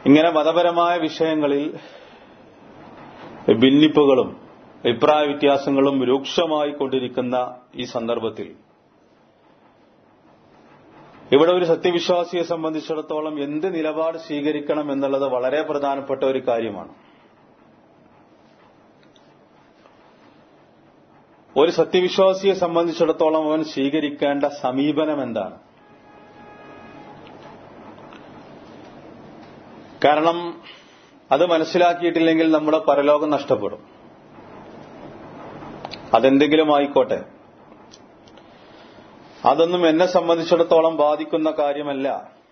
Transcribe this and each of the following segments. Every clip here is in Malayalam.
ഇങ്ങനെ മതപരമായ വിഷയങ്ങളിൽ ഭിന്നിപ്പുകളും അഭിപ്രായ വ്യത്യാസങ്ങളും രൂക്ഷമായി കൊണ്ടിരിക്കുന്ന ഈ സന്ദർഭത്തിൽ ഇവിടെ ഒരു സത്യവിശ്വാസിയെ സംബന്ധിച്ചിടത്തോളം എന്ത് നിലപാട് സ്വീകരിക്കണം എന്നുള്ളത് വളരെ പ്രധാനപ്പെട്ട ഒരു കാര്യമാണ് ഒരു സത്യവിശ്വാസിയെ സംബന്ധിച്ചിടത്തോളം അവൻ സ്വീകരിക്കേണ്ട സമീപനം എന്താണ് കാരണം അത് മനസ്സിലാക്കിയിട്ടില്ലെങ്കിൽ നമ്മുടെ പരലോകം നഷ്ടപ്പെടും അതെന്തെങ്കിലും ആയിക്കോട്ടെ അതൊന്നും എന്നെ സംബന്ധിച്ചിടത്തോളം ബാധിക്കുന്ന കാര്യമല്ല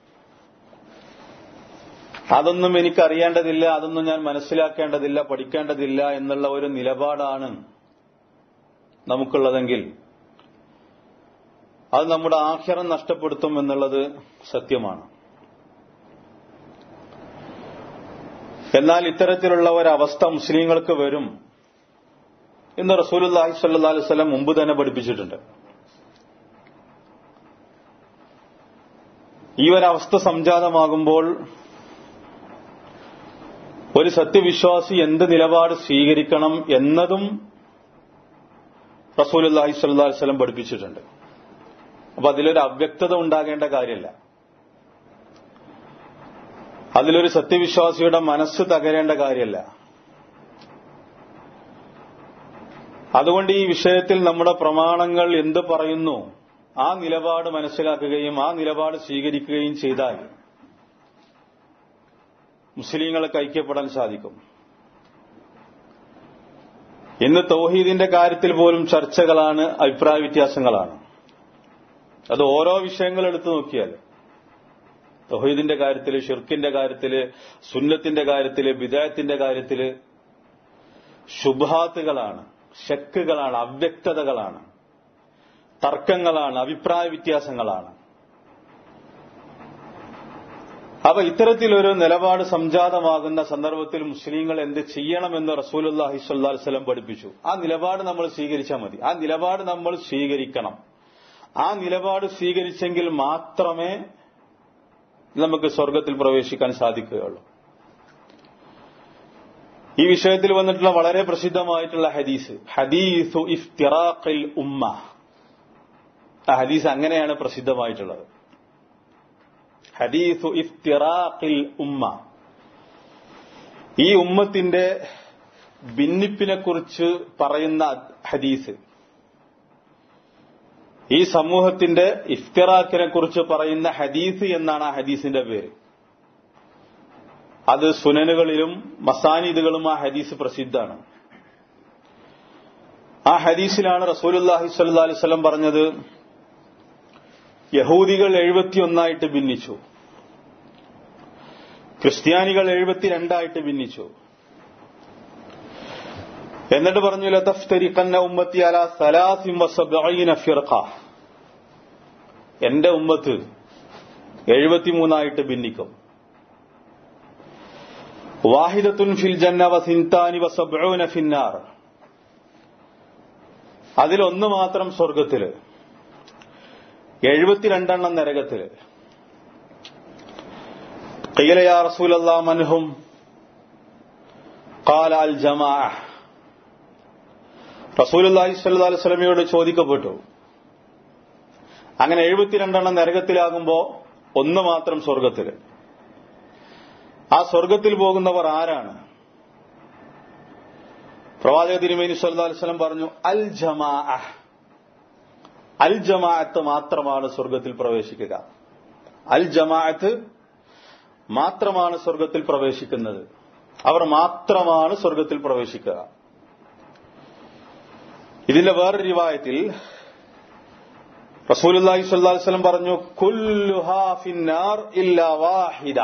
അതൊന്നും എനിക്കറിയേണ്ടതില്ല അതൊന്നും ഞാൻ മനസ്സിലാക്കേണ്ടതില്ല പഠിക്കേണ്ടതില്ല എന്നുള്ള ഒരു നിലപാടാണ് നമുക്കുള്ളതെങ്കിൽ അത് നമ്മുടെ ആഹ്യറം നഷ്ടപ്പെടുത്തും എന്നുള്ളത് സത്യമാണ് എന്നാൽ ഇത്തരത്തിലുള്ള ഒരവസ്ഥ മുസ്ലിങ്ങൾക്ക് വരും എന്ന് റസൂലുല്ലാഹി സല്ലാ അലുവല്ലം മുമ്പ് തന്നെ പഠിപ്പിച്ചിട്ടുണ്ട് ഈ ഒരവസ്ഥ സംജാതമാകുമ്പോൾ ഒരു സത്യവിശ്വാസി എന്ത് നിലപാട് സ്വീകരിക്കണം എന്നതും റസൂലുല്ലാഹി സല്ലാ വല്ലം പഠിപ്പിച്ചിട്ടുണ്ട് അപ്പൊ അതിലൊരു അവ്യക്തത ഉണ്ടാകേണ്ട കാര്യമല്ല അതിലൊരു സത്യവിശ്വാസിയുടെ മനസ്സ് തകരേണ്ട കാര്യമല്ല അതുകൊണ്ട് ഈ വിഷയത്തിൽ നമ്മുടെ പ്രമാണങ്ങൾ എന്ത് പറയുന്നു ആ നിലപാട് മനസ്സിലാക്കുകയും ആ നിലപാട് സ്വീകരിക്കുകയും ചെയ്താൽ മുസ്ലിങ്ങൾക്ക് ഐക്യപ്പെടാൻ സാധിക്കും ഇന്ന് തൗഹീദിന്റെ കാര്യത്തിൽ പോലും ചർച്ചകളാണ് അഭിപ്രായ വ്യത്യാസങ്ങളാണ് അത് ഓരോ വിഷയങ്ങൾ എടുത്തു നോക്കിയാൽ തൗഹീദിന്റെ കാര്യത്തില് ഷിർക്കിന്റെ കാര്യത്തില് സുന്നത്തിന്റെ കാര്യത്തില് ബിദായത്തിന്റെ കാര്യത്തില് ശുഭാത്തുകളാണ് ശക്കുകളാണ് അവ്യക്തതകളാണ് തർക്കങ്ങളാണ് അഭിപ്രായ വ്യത്യാസങ്ങളാണ് അപ്പൊ ഇത്തരത്തിലൊരു നിലപാട് സംജാതമാകുന്ന സന്ദർഭത്തിൽ മുസ്ലിങ്ങൾ എന്ത് ചെയ്യണമെന്ന് റസൂലുല്ലാഹി സ്വല്ലാ വസ്ലം പഠിപ്പിച്ചു ആ നിലപാട് നമ്മൾ സ്വീകരിച്ചാൽ മതി ആ നിലപാട് നമ്മൾ സ്വീകരിക്കണം ആ നിലപാട് സ്വീകരിച്ചെങ്കിൽ മാത്രമേ നമുക്ക് സ്വർഗത്തിൽ പ്രവേശിക്കാൻ സാധിക്കുകയുള്ളൂ ഈ വിഷയത്തിൽ വന്നിട്ടുള്ള വളരെ പ്രസിദ്ധമായിട്ടുള്ള ഹദീസ് ഹദീസു ഇഫ്തിറാഖിൽ ഉമ്മ ആ ഹദീസ് അങ്ങനെയാണ് പ്രസിദ്ധമായിട്ടുള്ളത് ഹദീസു ഇഫ്തിറാഖിൽ ഉമ്മ ഈ ഉമ്മത്തിന്റെ ഭിന്നിപ്പിനെ കുറിച്ച് പറയുന്ന ഹദീസ് ഈ സമൂഹത്തിന്റെ ഇഫ്തിറാഖിനെ കുറിച്ച് പറയുന്ന ഹദീസ് എന്നാണ് ആ ഹദീസിന്റെ പേര് അത് സുനനുകളിലും മസാനിദുകളും ആ ഹദീസ് പ്രസിദ്ധമാണ് ആ ഹദീസിലാണ് റസൂലുല്ലാഹി സ്വല്ലാ അലിസ്ലം പറഞ്ഞത് യഹൂദികൾ എഴുപത്തിയൊന്നായിട്ട് ഭിന്നിച്ചു ക്രിസ്ത്യാനികൾ എഴുപത്തിരണ്ടായിട്ട് ഭിന്നിച്ചു എന്നിട്ട് പറഞ്ഞു ലതഫ്തരിഖന്ന ഉമ്മത്തി അല സലാസിം വസബഈന ഫിർഖ എന്റെ ഉമ്മത്ത് എഴുപത്തിമൂന്നായിട്ട് ഭിന്നിക്കും വാഹിദത്തുൻ ഫിൽ ജന്ന വസിൻതാനി വസബഊന ഫിന്നാർ അതിലൊന്ന് മാത്രം സ്വർഗത്തില് എഴുപത്തിരണ്ടെണ്ണം നരകത്തില് قيل يا رسول الله من هم قال الجماعه റസൂലുല്ലാഹി സ്വല്ലല്ലാഹു അലൈഹി വസല്ലമയോട് ചോദിക്കപ്പെട്ടു അങ്ങനെ എഴുപത്തിരണ്ടെണ്ണം നരകത്തിലാകുമ്പോ ഒന്ന് മാത്രം സ്വർഗത്തില് ആ സ്വർഗത്തിൽ പോകുന്നവർ ആരാണ് പ്രവാചക തിരുമേനി സല്ലല്ലാഹു അലൈഹി വസല്ലം പറഞ്ഞു അൽ ജമാ അൽ ജമാഅത്ത് മാത്രമാണ് സ്വർഗത്തിൽ പ്രവേശിക്കുക അൽ ജമാഅത്ത് മാത്രമാണ് സ്വർഗത്തിൽ പ്രവേശിക്കുന്നത് അവർ മാത്രമാണ് സ്വർഗത്തിൽ പ്രവേശിക്കുക ഇതിന്റെ വേറൊരു റിവായത്തിൽ റസൂലുള്ളാഹി സ്വല്ലല്ലാഹു അലൈഹി വസല്ലം പറഞ്ഞു കുല്ലുഹാ ഫിന്നാർ ഇല്ലാ വാഹിദ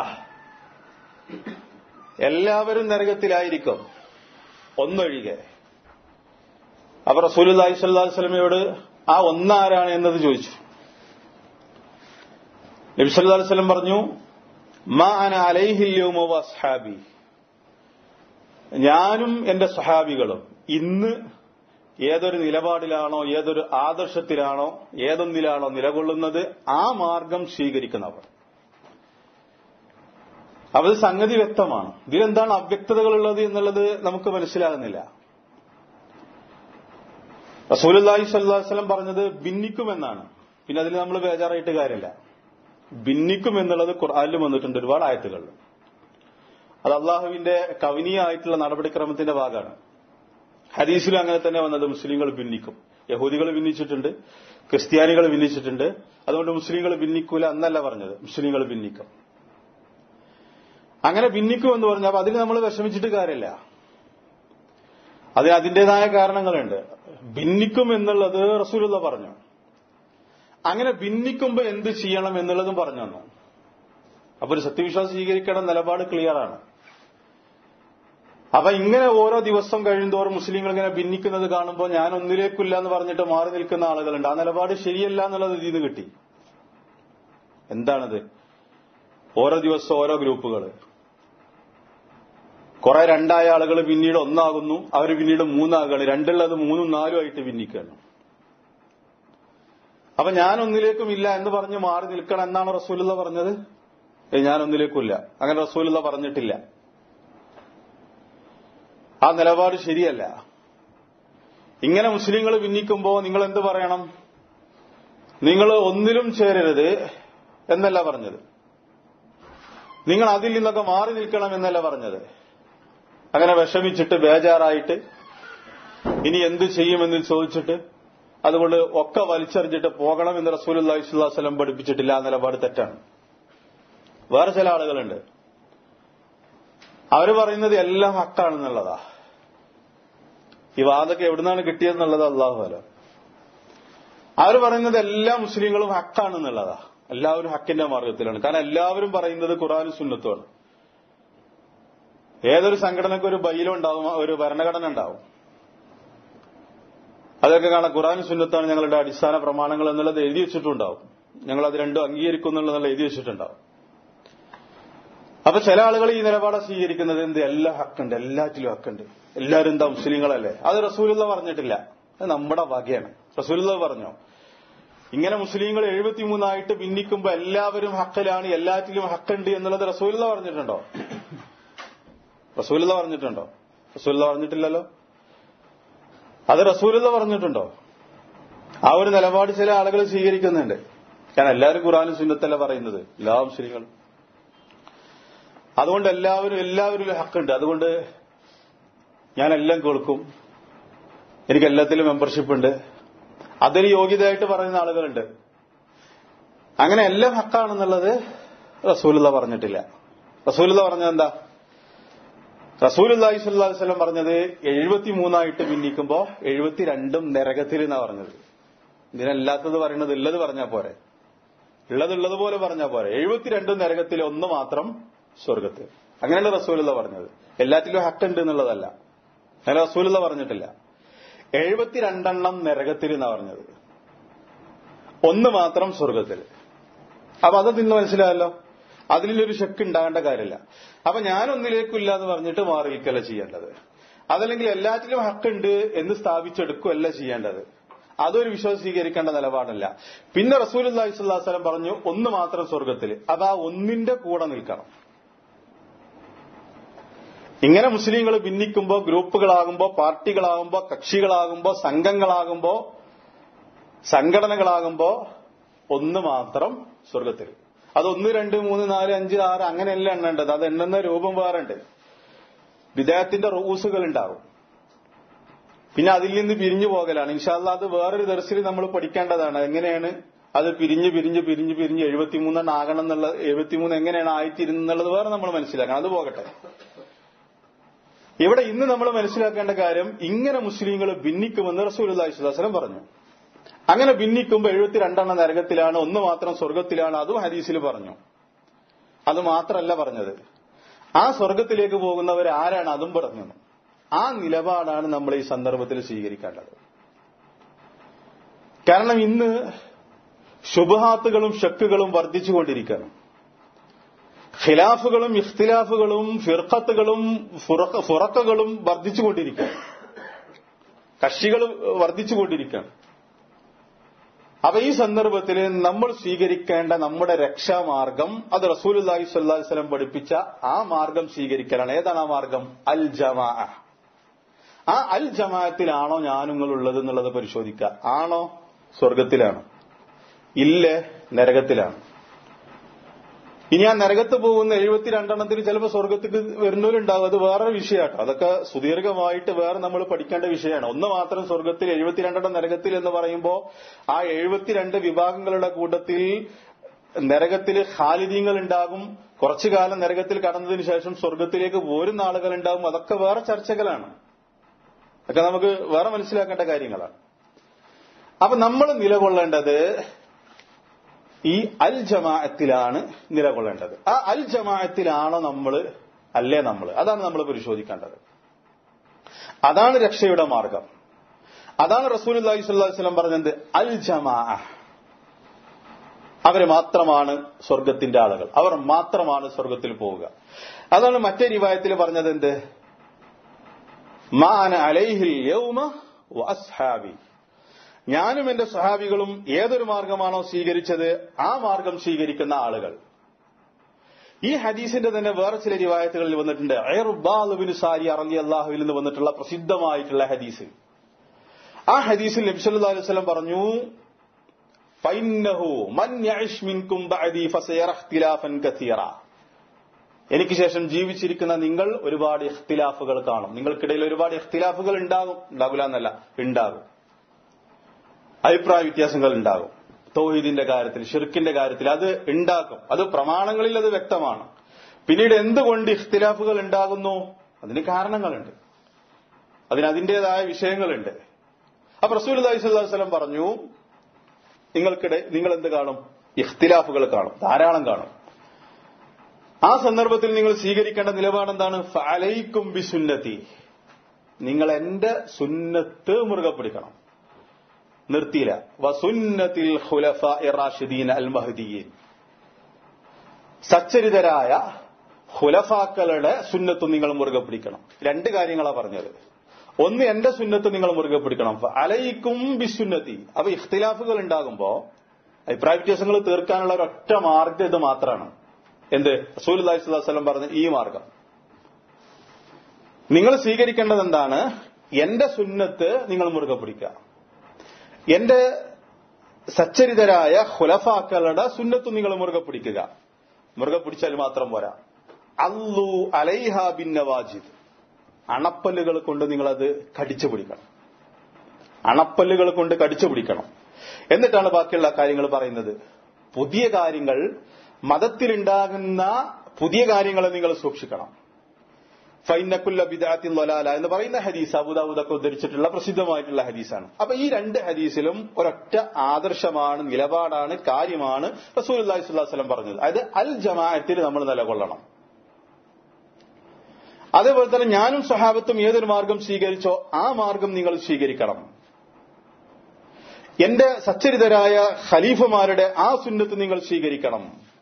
എല്ലാവരും നരകത്തിലായിരിക്കും ഒന്നൊഴികെ അപ്പൊ റസൂലുള്ളാഹി സ്വല്ലല്ലാഹു അലൈഹി വസല്ലമയോട് ആ ഒന്നാരാണ് എന്നത് ചോദിച്ചു നബി സല്ലല്ലാഹു അലൈഹി വസല്ലം പറഞ്ഞു മാ അന അലൈഹിൽ യൗമ വസ്ഹാബി ഞാനും എന്റെ സഹാബികളും ഇന്ന് ഏതൊരു നിലപാടിലാണോ ഏതൊരു ആദർശത്തിലാണോ ഏതൊന്നിലാണോ നിലകൊള്ളുന്നത് ആ മാർഗം സ്വീകരിക്കുന്നവർ അപ്പൊ ഇത് സംഗതി വ്യക്തമാണ് ഇതിലെന്താണ് അവ്യക്തതകളുള്ളത് എന്നുള്ളത് നമുക്ക് മനസ്സിലാകുന്നില്ല റസൂലി സ്വല്ലം പറഞ്ഞത് ഭിന്നിക്കുമെന്നാണ് പിന്നെ അതിൽ നമ്മൾ ബേജാറായിട്ട് കാര്യമില്ല ഭിന്നിക്കും എന്നുള്ളത് ഖുർആാനിലും വന്നിട്ടുണ്ട് ഒരുപാട് ആയത്തുകൾ അത് അള്ളാഹുവിന്റെ കവനീയമായിട്ടുള്ള നടപടിക്രമത്തിന്റെ ഭാഗമാണ് ഹദീസിലും അങ്ങനെ തന്നെ വന്നത് മുസ്ലിങ്ങൾ ഭിന്നിക്കും യഹൂദികൾ ഭിന്നിച്ചിട്ടുണ്ട് ക്രിസ്ത്യാനികൾ ഭിന്നിച്ചിട്ടുണ്ട് അതുകൊണ്ട് മുസ്ലിങ്ങൾ ഭിന്നിക്കൂല എന്നല്ല പറഞ്ഞത് മുസ്ലിങ്ങൾ ഭിന്നിക്കും അങ്ങനെ ഭിന്നിക്കും എന്ന് പറഞ്ഞാൽ അപ്പൊ അതിന് നമ്മൾ വിഷമിച്ചിട്ട് കാര്യമില്ല അതിന് അതിന്റേതായ കാരണങ്ങളുണ്ട് ഭിന്നിക്കും എന്നുള്ളത് റസൂലുള്ള പറഞ്ഞു അങ്ങനെ ഭിന്നിക്കുമ്പോ എന്ത് ചെയ്യണം എന്നുള്ളതും പറഞ്ഞു തന്നു അപ്പൊ ഒരു സത്യവിശ്വാസം സ്വീകരിക്കേണ്ട നിലപാട് ക്ലിയറാണ് അപ്പൊ ഇങ്ങനെ ഓരോ ദിവസം കഴിയുന്തോറും മുസ്ലിങ്ങൾ ഇങ്ങനെ ഭിന്നിക്കുന്നത് കാണുമ്പോൾ ഞാൻ ഒന്നിലേക്കില്ല എന്ന് പറഞ്ഞിട്ട് മാറി നിൽക്കുന്ന ആളുകളുണ്ട് ആ നിലപാട് ശരിയല്ല എന്നുള്ളത് ഇതിൽ നിന്ന് കിട്ടി എന്താണത് ഓരോ ദിവസം ഓരോ ഗ്രൂപ്പുകൾ കുറെ രണ്ടായ ആളുകൾ പിന്നീട് ഒന്നാകുന്നു അവർ പിന്നീട് മൂന്നാകുകയാണ് രണ്ടുള്ളത് മൂന്നും നാലും ആയിട്ട് ഭിന്നിക്കുകയാണ് അപ്പൊ ഞാൻ ഒന്നിലേക്കും ഇല്ല എന്ന് പറഞ്ഞ് മാറി നിൽക്കണം എന്നാണ് റസൂലുള്ള പറഞ്ഞത് ഏയ് ഞാൻ ഒന്നിലേക്കുമില്ല അങ്ങനെ റസൂലുള്ള പറഞ്ഞിട്ടില്ല ആ നിലപാട് ശരിയല്ല ഇങ്ങനെ മുസ്ലിങ്ങൾ ഭിന്നിക്കുമ്പോ നിങ്ങൾ എന്ത് പറയണം നിങ്ങൾ ഒന്നിലും ചേരരുത് എന്നല്ല പറഞ്ഞത് നിങ്ങൾ അതിൽ നിന്നൊക്കെ മാറി നിൽക്കണം എന്നല്ല പറഞ്ഞത് അങ്ങനെ വിഷമിച്ചിട്ട് ബേജാറായിട്ട് ഇനി എന്ത് ചെയ്യുമെന്ന് ചോദിച്ചിട്ട് അതുകൊണ്ട് ഒക്കെ വലിച്ചെറിഞ്ഞിട്ട് പോകണമെന്ന് റസൂൽ അള്ളാഹിസ്വല്ലം പഠിപ്പിച്ചിട്ടില്ല ആ നിലപാട് തെറ്റാണ് വേറെ ചില ആളുകളുണ്ട് അവര് പറയുന്നത് എല്ലാം ഹക്കാണെന്നുള്ളതാ ഈ വാദൊക്കെ എവിടുന്നാണ് കിട്ടിയതെന്നുള്ളത് അള്ളാഹു അല്ല അവര് പറയുന്നത് എല്ലാ മുസ്ലിങ്ങളും ഹക്കാണെന്നുള്ളതാ എല്ലാവരും ഹക്കിന്റെ മാർഗത്തിലാണ് കാരണം എല്ലാവരും പറയുന്നത് ഖുറാനും സുന്നത്തുമാണ് ഏതൊരു സംഘടനയ്ക്ക് ഒരു ബൈലം ഉണ്ടാവും ഒരു ഭരണഘടന ഉണ്ടാവും അതൊക്കെ കാണാം ഖുറാൻ സുന്നത്താണ് ഞങ്ങളുടെ അടിസ്ഥാന പ്രമാണങ്ങൾ എന്നുള്ളത് എഴുതി വെച്ചിട്ടുണ്ടാവും ഞങ്ങൾ അത് രണ്ടും അംഗീകരിക്കുന്നു എന്നുള്ളത് എഴുതി വെച്ചിട്ടുണ്ടാവും അപ്പൊ ചില ആളുകൾ ഈ നിലപാട് സ്വീകരിക്കുന്നത് എന്ത് എല്ലാ ഹക്കുണ്ട് എല്ലാറ്റിലും ഹക്കുണ്ട് എല്ലാവരും എന്താ മുസ്ലിങ്ങളല്ലേ അത് റസൂലുള്ള പറഞ്ഞിട്ടില്ല അത് നമ്മുടെ വകയാണ് റസൂലുള്ള പറഞ്ഞോ ഇങ്ങനെ മുസ്ലിങ്ങൾ എഴുപത്തിമൂന്നായിട്ട് ഭിന്നിക്കുമ്പോ എല്ലാവരും ഹക്കലാണ് എല്ലാറ്റിലും ഹക്കുണ്ട് എന്നുള്ളത് റസൂലുള്ള പറഞ്ഞിട്ടുണ്ടോ റസൂലുള്ള പറഞ്ഞിട്ടുണ്ടോ റസൂലുള്ള പറഞ്ഞിട്ടില്ലല്ലോ അത് റസൂലുള്ള പറഞ്ഞിട്ടുണ്ടോ ആ ഒരു നിലപാട് ചില ആളുകൾ സ്വീകരിക്കുന്നുണ്ട് കാരണം എല്ലാവരും ഖുറാനും സുന്നത്തല്ല പറയുന്നത് എല്ലാ മുസ്ലിങ്ങളും അതുകൊണ്ട് എല്ലാവരും എല്ലാവരും ഹക്കുണ്ട് അതുകൊണ്ട് ഞാൻ എല്ലാം കേൾക്കും എനിക്ക് എല്ലാത്തിലും മെമ്പർഷിപ്പ് ഉണ്ട് അതൊരു യോഗ്യതയായിട്ട് പറയുന്ന ആളുകളുണ്ട് അങ്ങനെ എല്ലാം ഹക്കാണെന്നുള്ളത് റസൂലുള്ള പറഞ്ഞിട്ടില്ല റസൂലുള്ള പറഞ്ഞത് എന്താ റസൂൽ അള്ളാഹി സ്വല്ലി വസ്ലം പറഞ്ഞത് എഴുപത്തിമൂന്നായിട്ട് ഭിന്നിക്കുമ്പോ എഴുപത്തിരണ്ടും നരകത്തിൽ എന്നാ പറഞ്ഞത് ഇതിനല്ലാത്തത് പറയുന്നത് ഉള്ളത് പറഞ്ഞാൽ പോരെ ഉള്ളത് ഉള്ളതുപോലെ പറഞ്ഞാൽ പോരെ എഴുപത്തിരണ്ടും നരകത്തിൽ ഒന്ന് മാത്രം സ്വർഗത്തിൽ അങ്ങനെയാണ് റസൂലുള്ള പറഞ്ഞത് എല്ലാറ്റിലും ഹക്കുണ്ട് എന്നുള്ളതല്ല അങ്ങനെ റസൂലുള്ള പറഞ്ഞിട്ടില്ല എഴുപത്തിരണ്ടെണ്ണം നരകത്തിൽ എന്നാ പറഞ്ഞത് ഒന്ന് മാത്രം സ്വർഗത്തിൽ അപ്പൊ അത് നിന്ന് മനസ്സിലായല്ലോ അതിലൊരു ശക്ക് ഉണ്ടാകേണ്ട കാര്യമില്ല അപ്പൊ ഞാൻ ഒന്നിലേക്കില്ല എന്ന് പറഞ്ഞിട്ട് മാറിയിരിക്കല്ല ചെയ്യേണ്ടത് അതല്ലെങ്കിൽ എല്ലാറ്റിലും ഹക്കുണ്ട് എന്ന് സ്ഥാപിച്ചെടുക്കുകയല്ല ചെയ്യേണ്ടത് അതൊരു വിശ്വാസം സ്വീകരിക്കേണ്ട നിലപാടല്ല പിന്നെ റസൂൽ അള്ളാഹി സ്വല്ലം പറഞ്ഞു ഒന്ന് മാത്രം സ്വർഗത്തിൽ അത് ആ ഒന്നിന്റെ കൂടെ നിൽക്കണം ഇങ്ങനെ മുസ്ലിങ്ങൾ ഭിന്നിക്കുമ്പോ ഗ്രൂപ്പുകളാകുമ്പോ പാർട്ടികളാകുമ്പോ കക്ഷികളാകുമ്പോ സംഘങ്ങളാകുമ്പോ സംഘടനകളാകുമ്പോ ഒന്ന് മാത്രം സ്വർഗത്തിൽ അത് ഒന്ന് രണ്ട് മൂന്ന് നാല് അഞ്ച് ആറ് അങ്ങനെയല്ല എണ്ണേണ്ടത് അത് എണ്ണുന്ന രൂപം വേറുണ്ട് വിദേഹത്തിന്റെ റൂസുകൾ ഉണ്ടാവും പിന്നെ അതിൽ നിന്ന് പിരിഞ്ഞു പോകലാണ് ഇൻഷാല്ല അത് വേറൊരു ദർശനം നമ്മൾ പഠിക്കേണ്ടതാണ് എങ്ങനെയാണ് അത് പിരിഞ്ഞ് പിരിഞ്ഞ് പിരിഞ്ഞ് പിരിഞ്ഞ് എഴുപത്തിമൂന്നെണ്ണം ആകണം എന്നുള്ള എഴുപത്തിമൂന്ന് എങ്ങനെയാണ് ആയിത്തീരുന്നുള്ളത് വേറെ നമ്മൾ മനസ്സിലാക്കണം അത് പോകട്ടെ ഇവിടെ ഇന്ന് നമ്മൾ മനസ്സിലാക്കേണ്ട കാര്യം ഇങ്ങനെ മുസ്ലിങ്ങൾ ഭിന്നിക്കുമെന്ന് റസൂൽ അള്ളാഹിസ്വലം പറഞ്ഞു അങ്ങനെ ഭിന്നിക്കുമ്പോൾ എഴുപത്തിരണ്ടെണ്ണം നരകത്തിലാണ് ഒന്ന് മാത്രം സ്വർഗത്തിലാണ് അതും ഹദീസിൽ പറഞ്ഞു അത് മാത്രമല്ല പറഞ്ഞത് ആ സ്വർഗത്തിലേക്ക് പോകുന്നവർ ആരാണ് അതും പറഞ്ഞു ആ നിലപാടാണ് നമ്മൾ ഈ സന്ദർഭത്തിൽ സ്വീകരിക്കേണ്ടത് കാരണം ഇന്ന് ശുഭഹാത്തുകളും ഷക്കുകളും വർദ്ധിച്ചുകൊണ്ടിരിക്കുകയാണ് ഖിലാഫുകളും ഇഖ്തിലാഫുകളും ഫിർഖത്തുകളും ഫുറക്കകളും വർദ്ധിച്ചുകൊണ്ടിരിക്കുകയാണ് കക്ഷികൾ വർദ്ധിച്ചുകൊണ്ടിരിക്കുകയാണ് അപ്പൊ ഈ സന്ദർഭത്തിൽ നമ്മൾ സ്വീകരിക്കേണ്ട നമ്മുടെ രക്ഷാമാർഗം അത് റസൂലി സ്വല്ലി വസ്ലം പഠിപ്പിച്ച ആ മാർഗം സ്വീകരിക്കലാണ് ഏതാണ് ആ മാർഗം അൽ ജമാ ആ അൽ ജമാഅത്തിലാണോ ഞാനുങ്ങളുള്ളത് എന്നുള്ളത് പരിശോധിക്കുക ആണോ സ്വർഗത്തിലാണ് ഇല്ലേ നരകത്തിലാണ് ഇനി ആ നരകത്ത് പോകുന്ന എഴുപത്തിരണ്ടെണ്ണത്തിന് ചിലപ്പോൾ സ്വർഗത്തേക്ക് വരുന്നവരുണ്ടാവും അത് വേറെ വിഷയമാട്ടോ അതൊക്കെ സുദീർഘമായിട്ട് വേറെ നമ്മൾ പഠിക്കേണ്ട വിഷയമാണ് ഒന്ന് മാത്രം സ്വർഗത്തിൽ എഴുപത്തിരണ്ടെണ്ണം നരകത്തിൽ എന്ന് പറയുമ്പോൾ ആ എഴുപത്തിരണ്ട് വിഭാഗങ്ങളുടെ കൂട്ടത്തിൽ നരകത്തിൽ ഖാലിദീങ്ങൾ ഉണ്ടാകും കുറച്ചു കാലം നരകത്തിൽ കടന്നതിന് ശേഷം സ്വർഗത്തിലേക്ക് പോരുന്ന ആളുകൾ ഉണ്ടാകും അതൊക്കെ വേറെ ചർച്ചകളാണ് അതൊക്കെ നമുക്ക് വേറെ മനസ്സിലാക്കേണ്ട കാര്യങ്ങളാണ് അപ്പൊ നമ്മൾ നിലകൊള്ളേണ്ടത് ഈ അൽ ജമാഅത്തിലാണ് നിലകൊള്ളേണ്ടത് ആ അൽ ജമാഅത്തിലാണോ നമ്മൾ അല്ലേ നമ്മൾ അതാണ് നമ്മൾ പരിശോധിക്കേണ്ടത് അതാണ് രക്ഷയുടെ മാർഗം അതാണ് റസൂൽ അള്ളാഹി സ്വല്ലം പറഞ്ഞത് അൽ ജമാ അവര് മാത്രമാണ് സ്വർഗത്തിന്റെ ആളുകൾ അവർ മാത്രമാണ് സ്വർഗത്തിൽ പോവുക അതാണ് മറ്റേ റിവായത്തിൽ പറഞ്ഞത് എന്ത് മാന അലൈഹിൽ യൗമ വഅസ്ഹാബി ഞാനും എന്റെ സഹാബികളും ഏതൊരു മാർഗമാണോ സ്വീകരിച്ചത് ആ മാർഗം സ്വീകരിക്കുന്ന ആളുകൾ ഈ ഹദീസിന്റെ തന്നെ വേറെ ചില റിവായത്തുകളിൽ വന്നിട്ടുണ്ട് അയറുബാലുബിന് സാരി അറലി അള്ളാഹുവിൽ നിന്ന് വന്നിട്ടുള്ള പ്രസിദ്ധമായിട്ടുള്ള ഹദീസ് ആ ഹദീസിൽ നബ്സല്ലാ അലൈഹി സ്വലം പറഞ്ഞു ഫൈന്നഹു മൻ യഇഷ് മിൻകും ബഅദി ഫസയറ ഇഖ്തിലാഫൻ കസീറ എനിക്ക് ശേഷം ജീവിച്ചിരിക്കുന്ന നിങ്ങൾ ഒരുപാട് ഇഖ്തിലാഫുകൾ കാണും നിങ്ങൾക്കിടയിൽ ഒരുപാട് ഇഖ്തിലാഫുകൾ ഉണ്ടാകും ഉണ്ടാകില്ല എന്നല്ല ഉണ്ടാകും അഭിപ്രായ വ്യത്യാസങ്ങൾ ഉണ്ടാകും തൗഹീദിന്റെ കാര്യത്തിൽ ഷിർക്കിന്റെ കാര്യത്തിൽ അത് ഉണ്ടാക്കും അത് പ്രമാണങ്ങളിൽ അത് വ്യക്തമാണ് പിന്നീട് എന്തുകൊണ്ട് ഇഖ്തിലാഫുകൾ ഉണ്ടാകുന്നു അതിന് കാരണങ്ങളുണ്ട് അതിന് അതിന്റേതായ വിഷയങ്ങളുണ്ട് അപ്പൊ റസൂൽ അലൈഹിസ്വലം പറഞ്ഞു നിങ്ങൾക്കിടെ നിങ്ങൾ എന്ത് കാണും ഇഖ്തിലാഫുകൾ കാണും ധാരാളം കാണും ആ സന്ദർഭത്തിൽ നിങ്ങൾ സ്വീകരിക്കേണ്ട നിലപാട് എന്താണ് ഫലൈക്കും ബി സുന്നത്തി നിങ്ങൾ എന്റെ സുന്നത്ത് മുറുകെ പിടിക്കണം നിർത്തിയില്ല വസുന്നത്തിൽ ഖുലഫ ഇറാഷിദീൻ അൽ മഹദീൻ സച്ചരിതരായ ഖുലഫാക്കളുടെ സുന്നത്ത് നിങ്ങൾ മുറുകെ പിടിക്കണം രണ്ട് കാര്യങ്ങളാണ് പറഞ്ഞത് ഒന്ന് എന്റെ സുന്നത്ത് നിങ്ങൾ മുറുകെ പിടിക്കണം അലയിക്കും ബിസുന്നത്തി അപ്പൊ ഇഖ്തിലാഫുകൾ ഉണ്ടാകുമ്പോ അഭിപ്രായ വ്യത്യാസങ്ങൾ തീർക്കാനുള്ള ഒരൊറ്റ മാർഗം ഇത് മാത്രമാണ് എന്ത് റസൂൽ അലൈഹിസ്വലം പറഞ്ഞ ഈ മാർഗം നിങ്ങൾ സ്വീകരിക്കേണ്ടത് എന്താണ് എന്റെ സുന്നത്ത് നിങ്ങൾ മുറുകെ പിടിക്കുക എന്റെ സച്ചരിതരായ ഹുലഫാക്കളുടെ സുന്നത്ത് നിങ്ങൾ മുറുകെ പിടിക്കുക മുറുകെ പിടിച്ചാൽ മാത്രം പോരാ അല്ലു അലൈഹ ബിൻ നവാജിദ് അണപ്പല്ലുകൾ കൊണ്ട് നിങ്ങളത് കടിച്ചു പിടിക്കണം അണപ്പല്ലുകൾ കൊണ്ട് കടിച്ചു പിടിക്കണം എന്നിട്ടാണ് ബാക്കിയുള്ള കാര്യങ്ങൾ പറയുന്നത് പുതിയ കാര്യങ്ങൾ മതത്തിലുണ്ടാകുന്ന പുതിയ കാര്യങ്ങളെ നിങ്ങൾ സൂക്ഷിക്കണം ഫൈനക്കുല്ല ബിദാത്തിൻ ലൊലാല എന്ന് പറയുന്ന ഹദീസ് അബുദാബുദൊക്കെ ഉദ്ധരിച്ചിട്ടുള്ള പ്രസിദ്ധമായിട്ടുള്ള ഹദീസാണ് അപ്പൊ ഈ രണ്ട് ഹദീസിലും ഒരൊറ്റ ആദർശമാണ് നിലപാടാണ് കാര്യമാണ് റസൂൽ അള്ളാഹി സ്വല്ലം പറഞ്ഞത് അതായത് അൽ ജമാഅത്തിൽ നമ്മൾ നിലകൊള്ളണം അതേപോലെ തന്നെ ഞാനും സ്വഹാബത്തും ഏതൊരു മാർഗം സ്വീകരിച്ചോ ആ മാർഗം നിങ്ങൾ സ്വീകരിക്കണം എന്റെ സച്ചരിതരായ ഖലീഫമാരുടെ ആ സുന്നത്ത് നിങ്ങൾ സ്വീകരിക്കണം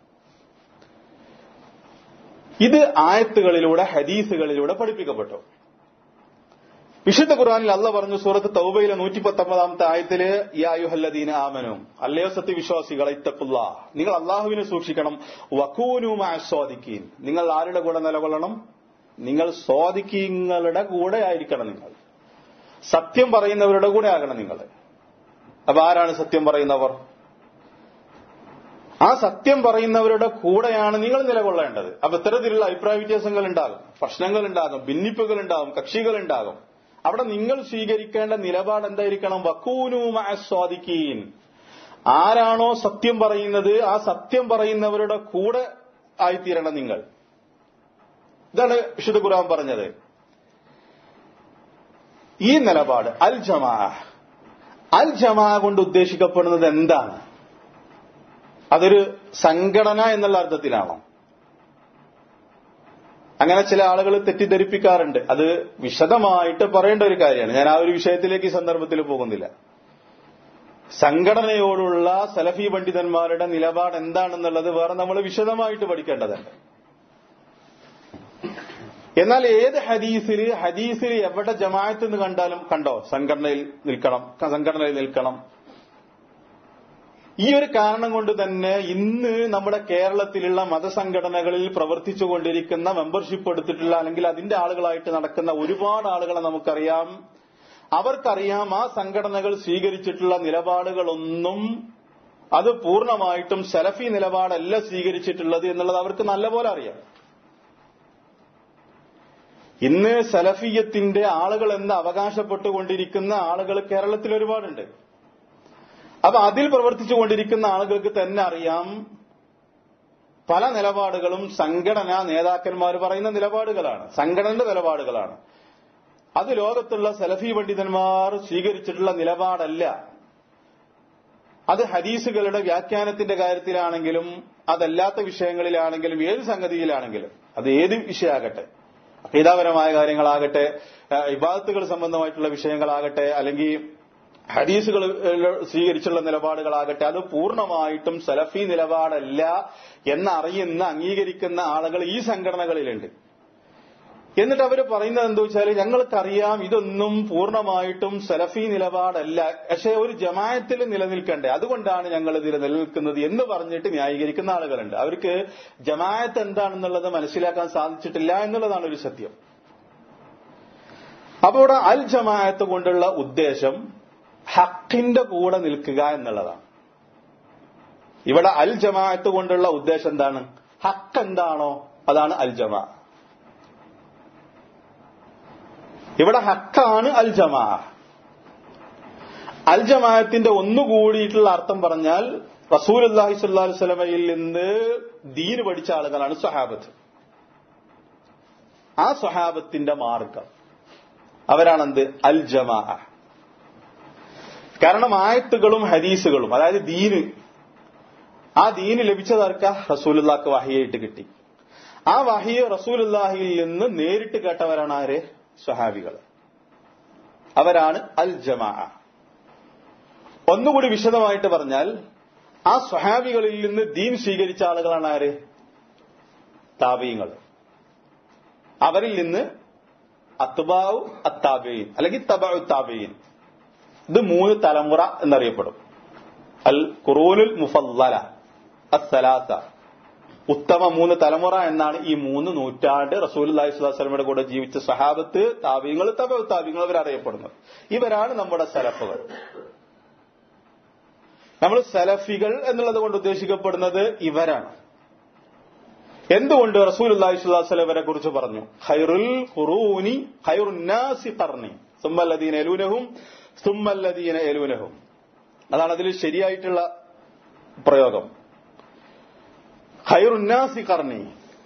ഇത് ആയത്തുകളിലൂടെ ഹദീസുകളിലൂടെ പഠിപ്പിക്കപ്പെട്ടു വിശുദ്ധ ഖുർആനിൽ അല്ല പറഞ്ഞു സൂറത്ത് തൗബയിലെ നൂറ്റി പത്തൊമ്പതാമത്തെ ആയത്തില് യായുഹല്ലദീന ആമനും അല്ലയോ സത്യവിശ്വാസികളെ ഇത്തക്കുള്ള നിങ്ങൾ അള്ളാഹുവിനെ സൂക്ഷിക്കണം വക്കൂനുമാ സ്വാദിക്കീൻ നിങ്ങൾ ആരുടെ കൂടെ നിലകൊള്ളണം നിങ്ങൾ സ്വാദിക്കീങ്ങളുടെ കൂടെ ആയിരിക്കണം നിങ്ങൾ സത്യം പറയുന്നവരുടെ കൂടെ ആകണം നിങ്ങൾ അപ്പൊ ആരാണ് സത്യം പറയുന്നവർ ആ സത്യം പറയുന്നവരുടെ കൂടെയാണ് നിങ്ങൾ നിലകൊള്ളേണ്ടത് അപ്പൊ ഇത്തരത്തിലുള്ള അഭിപ്രായ വ്യത്യാസങ്ങൾ ഉണ്ടാകും പ്രശ്നങ്ങൾ ഉണ്ടാകും ഭിന്നിപ്പുകൾ ഉണ്ടാകും കക്ഷികൾ ഉണ്ടാകും അവിടെ നിങ്ങൾ സ്വീകരിക്കേണ്ട നിലപാട് എന്തായിരിക്കണം വക്കൂനുമാ സ്വാദിക്കീൻ ആരാണോ സത്യം പറയുന്നത് ആ സത്യം പറയുന്നവരുടെ കൂടെ ആയിത്തീരണം നിങ്ങൾ ഇതാണ് വിശുദ്ധ ഖുർആൻ പറഞ്ഞത് ഈ നിലപാട് അൽ ജമാ അൽ ജമാ കൊണ്ട് ഉദ്ദേശിക്കപ്പെടുന്നത് എന്താണ് അതൊരു സംഘടന എന്നുള്ള അർത്ഥത്തിലാണോ അങ്ങനെ ചില ആളുകൾ തെറ്റിദ്ധരിപ്പിക്കാറുണ്ട് അത് വിശദമായിട്ട് പറയേണ്ട ഒരു കാര്യമാണ് ഞാൻ ആ ഒരു വിഷയത്തിലേക്ക് ഈ സന്ദർഭത്തിൽ പോകുന്നില്ല സംഘടനയോടുള്ള സലഫി പണ്ഡിതന്മാരുടെ നിലപാട് എന്താണെന്നുള്ളത് വേറെ നമ്മൾ വിശദമായിട്ട് പഠിക്കേണ്ടതുണ്ട് എന്നാൽ ഏത് ഹദീസിൽ ഹദീസിൽ എവിടെ ജമാഅത്ത് എന്ന് കണ്ടാലും കണ്ടോ സംഘടനയിൽ നിൽക്കണം സംഘടനയിൽ നിൽക്കണം ഈ ഒരു കാരണം കൊണ്ട് തന്നെ ഇന്ന് നമ്മുടെ കേരളത്തിലുള്ള മതസംഘടനകളിൽ പ്രവർത്തിച്ചുകൊണ്ടിരിക്കുന്ന മെമ്പർഷിപ്പ് എടുത്തിട്ടുള്ള അല്ലെങ്കിൽ അതിന്റെ ആളുകളായിട്ട് നടക്കുന്ന ഒരുപാട് ആളുകളെ നമുക്കറിയാം അവർക്കറിയാം ആ സംഘടനകൾ സ്വീകരിച്ചിട്ടുള്ള നിലപാടുകളൊന്നും അത് പൂർണ്ണമായിട്ടും സലഫി നിലപാടല്ല സ്വീകരിച്ചിട്ടുള്ളത് എന്നുള്ളത് അവർക്ക് നല്ലപോലെ അറിയാം ഇന്ന് സലഫിയത്തിന്റെ ആളുകൾ എന്ന് അവകാശപ്പെട്ടുകൊണ്ടിരിക്കുന്ന ആളുകൾ കേരളത്തിൽ ഒരുപാടുണ്ട് അപ്പൊ അതിൽ പ്രവർത്തിച്ചുകൊണ്ടിരിക്കുന്ന ആളുകൾക്ക് തന്നെ അറിയാം പല നിലപാടുകളും സംഘടനാ നേതാക്കന്മാർ പറയുന്ന നിലപാടുകളാണ് സംഘടനയുടെ നിലപാടുകളാണ് അത് ലോകത്തുള്ള സലഫി പണ്ഡിതന്മാർ സ്വീകരിച്ചിട്ടുള്ള നിലപാടല്ല അത് ഹദീസുകളുടെ വ്യാഖ്യാനത്തിന്റെ കാര്യത്തിലാണെങ്കിലും അതല്ലാത്ത വിഷയങ്ങളിലാണെങ്കിലും ഏത് സംഗതിയിലാണെങ്കിലും അത് ഏത് വിഷയമാകട്ടെ അഖീദാപരമായ കാര്യങ്ങളാകട്ടെ ഇബാദത്തുകൾ സംബന്ധമായിട്ടുള്ള വിഷയങ്ങളാകട്ടെ അല്ലെങ്കിൽ ഹദീസുകൾ സ്വീകരിച്ചുള്ള നിലപാടുകളാകട്ടെ അത് പൂർണ്ണമായിട്ടും സലഫി നിലപാടല്ല എന്നറിയുന്ന അംഗീകരിക്കുന്ന ആളുകൾ ഈ സംഘടനകളിലുണ്ട് എന്നിട്ട് അവർ പറയുന്നത് എന്താ വെച്ചാൽ ഞങ്ങൾക്കറിയാം ഇതൊന്നും പൂർണ്ണമായിട്ടും സലഫി നിലപാടല്ല പക്ഷെ ഒരു ജമായത്തിൽ നിലനിൽക്കണ്ടേ അതുകൊണ്ടാണ് ഞങ്ങൾ ഇതിൽ നിലനിൽക്കുന്നത് എന്ന് പറഞ്ഞിട്ട് ന്യായീകരിക്കുന്ന ആളുകളുണ്ട് അവർക്ക് ജമായത്ത് എന്താണെന്നുള്ളത് മനസ്സിലാക്കാൻ സാധിച്ചിട്ടില്ല എന്നുള്ളതാണ് ഒരു സത്യം അപ്പോൾ ഇവിടെ അൽ ജമായത്ത് കൊണ്ടുള്ള ഉദ്ദേശം ഹക്കിന്റെ കൂടെ നിൽക്കുക എന്നുള്ളതാണ് ഇവിടെ അൽ ജമാഅത്ത് കൊണ്ടുള്ള ഉദ്ദേശം എന്താണ് ഹക്ക് എന്താണോ അതാണ് അൽ ജമാ ഇവിടെ ഹക്കാണ് അൽ ജമാ അൽ ജമാഅത്തിന്റെ ഒന്നുകൂടിയിട്ടുള്ള അർത്ഥം പറഞ്ഞാൽ റസൂൽ അള്ളാഹി സ്വല്ലാ സ്വലമയിൽ നിന്ന് ദീന് പഠിച്ച ആളുകളാണ് സ്വഹാബത്ത് ആ സ്വഹാബത്തിന്റെ മാർഗം അവരാണെന്ത് അൽ ജമാ കാരണം ആയത്തുകളും ഹദീസുകളും അതായത് ദീന് ആ ദീന് ലഭിച്ചതാർക്ക റസൂലുല്ലാക്ക് വഹിയായിട്ട് കിട്ടി ആ വഹിയ റസൂലുല്ലാഹിയിൽ നിന്ന് നേരിട്ട് കേട്ടവരാണ് ആര് സ്വഹാബികൾ അവരാണ് അൽ ജമാ ഒന്നുകൂടി വിശദമായിട്ട് പറഞ്ഞാൽ ആ സ്വഹാബികളിൽ നിന്ന് ദീൻ സ്വീകരിച്ച ആളുകളാണ് ആര് താപീയങ്ങൾ അവരിൽ നിന്ന് അത്തുബാവു അത്താബീൻ അല്ലെങ്കിൽ തബാവു താബീൻ ഇത് മൂന്ന് തലമുറ എന്നറിയപ്പെടും അൽ ഖുറൂനുൽ മുഫല്ലല അസലാസ ഉത്തമ മൂന്ന് തലമുറ എന്നാണ് ഈ മൂന്ന് നൂറ്റാണ്ട് റസൂൽ അലൈഹി സ്വലാസ്ലമയുടെ കൂടെ ജീവിച്ച സഹാബത്ത് താബീങ്ങൾ തബ താബീങ്ങൾ അവരറിയപ്പെടുന്നത് ഇവരാണ് നമ്മുടെ സലഫുകൾ നമ്മൾ സലഫികൾ എന്നുള്ളത് കൊണ്ട് ഉദ്ദേശിക്കപ്പെടുന്നത് ഇവരാണ് എന്തുകൊണ്ട് റസൂൽ അള്ളാഹി സ്വലാസ്ലവരെ കുറിച്ച് പറഞ്ഞു ഖൈറുൽ ഖുറൂനി ഖൈറുന്നാസി ഖർണി സുമ്മല്ലദീന എലൂനഹും സുമ്മല്ലദീന എലൂനഹും അതാണ് അതിൽ ശരിയായിട്ടുള്ള പ്രയോഗം ഖൈറുന്നാസി ഖർണി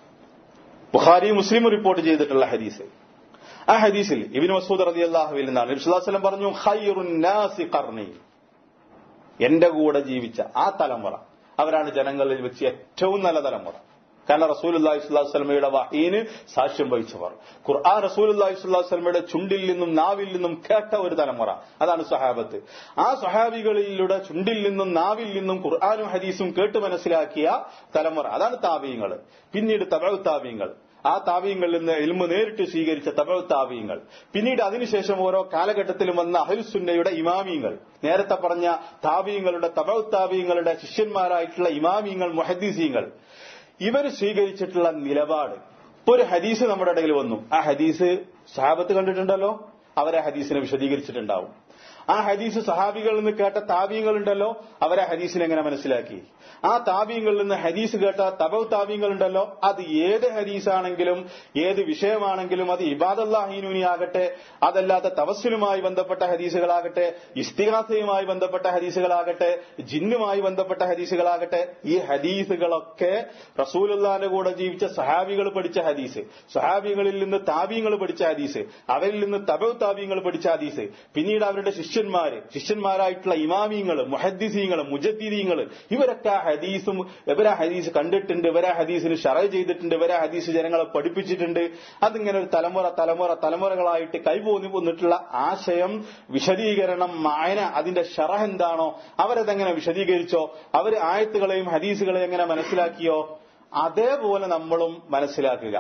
ബുഖാരി മുസ്ലിം റിപ്പോർട്ട് ചെയ്തിട്ടുള്ള ഹദീസ് ആ ഹദീസിൽ ഇബിൻ മസൂദ് റതി അള്ളാഹുവിൽ നിന്നാണ് നബിസ്വലം പറഞ്ഞു ഖൈറുന്നാസി ഖർണി എന്റെ കൂടെ ജീവിച്ച ആ തലമുറ അവരാണ് ജനങ്ങളിൽ വെച്ച് ഏറ്റവും നല്ല തലമുറ കാരണം റസൂൽ അള്ളാഹി സ്വല്ലാസ്ലമയുടെ വഹീന് സാക്ഷ്യം വഹിച്ചവർ ഖുർആൻ റസൂൽ അള്ളാഹി സ്വല്ലാസ്ലമയുടെ ചുണ്ടിൽ നിന്നും നാവിൽ നിന്നും കേട്ട ഒരു തലമുറ അതാണ് സഹാബത്ത് ആ സഹാബികളിലൂടെ ചുണ്ടിൽ നിന്നും നാവിൽ നിന്നും ഖുർആാനും ഹദീസും കേട്ട് മനസ്സിലാക്കിയ തലമുറ അതാണ് താവീയങ്ങൾ പിന്നീട് തബഴ് താവീയങ്ങൾ ആ താവീയങ്ങളിൽ നിന്ന് എൽമ് നേരിട്ട് സ്വീകരിച്ച തബഴ് താവീയങ്ങൾ പിന്നീട് അതിനുശേഷം ഓരോ കാലഘട്ടത്തിലും വന്ന അഹുൽസുന്നയുടെ ഇമാമിയങ്ങൾ നേരത്തെ പറഞ്ഞ താവീയങ്ങളുടെ തബഴ് താവീയങ്ങളുടെ ശിഷ്യന്മാരായിട്ടുള്ള ഇമാമിയങ്ങൾ മുഹദ്ദീസീങ്ങൾ ഇവർ സ്വീകരിച്ചിട്ടുള്ള നിലപാട് ഇപ്പൊ ഒരു ഹദീസ് നമ്മുടെ ഇടയിൽ വന്നു ആ ഹദീസ് സഹാബത്ത് കണ്ടിട്ടുണ്ടല്ലോ അവരെ ഹദീസിനെ വിശദീകരിച്ചിട്ടുണ്ടാവും ആ ഹദീസ് സഹാബികളിൽ നിന്ന് കേട്ട താവീയങ്ങളുണ്ടല്ലോ അവരെ ഹദീസിനെ എങ്ങനെ മനസ്സിലാക്കി ആ താവീയങ്ങളിൽ നിന്ന് ഹദീസ് കേട്ട തബവ് താവീയങ്ങളുണ്ടല്ലോ അത് ഏത് ഹദീസാണെങ്കിലും ഏത് വിഷയമാണെങ്കിലും അത് ഇബാദല്ലാഹീനൂനി ആകട്ടെ അതല്ലാത്ത തവസ്സിലുമായി ബന്ധപ്പെട്ട ഹദീസുകളാകട്ടെ ഇസ്തിഹാസയുമായി ബന്ധപ്പെട്ട ഹദീസുകളാകട്ടെ ജിന്നുമായി ബന്ധപ്പെട്ട ഹദീസുകളാകട്ടെ ഈ ഹദീസുകളൊക്കെ റസൂലുല്ലാന്റെ കൂടെ ജീവിച്ച സഹാബികൾ പഠിച്ച ഹദീസ് സഹാബികളിൽ നിന്ന് താവീയങ്ങൾ പഠിച്ച ഹദീസ് അവരിൽ നിന്ന് തബവ് താവീയങ്ങൾ പഠിച്ച ഹദീസ് പിന്നീട് അവരുടെ ശിഷ്യന്മാര് ശിഷ്യന്മാരായിട്ടുള്ള ഇമാമിയങ്ങൾ മുഹദ്ദീസീങ്ങൾ മുജദ്ദീദീങ്ങൾ ഇവരൊക്കെ ആ ഹദീസും ഇവരാ ഹദീസ് കണ്ടിട്ടുണ്ട് ഇവരാ ഹദീസിന് ഷറ ചെയ്തിട്ടുണ്ട് ഇവരാ ഹദീസ് ജനങ്ങളെ പഠിപ്പിച്ചിട്ടുണ്ട് അതിങ്ങനെ ഒരു തലമുറ തലമുറ തലമുറകളായിട്ട് കൈപോന്നി പോന്നിട്ടുള്ള ആശയം വിശദീകരണം മായന അതിന്റെ ഷറഹ് എന്താണോ അവരതെങ്ങനെ വിശദീകരിച്ചോ അവർ ആയത്തുകളെയും ഹദീസുകളെയും എങ്ങനെ മനസ്സിലാക്കിയോ അതേപോലെ നമ്മളും മനസ്സിലാക്കുക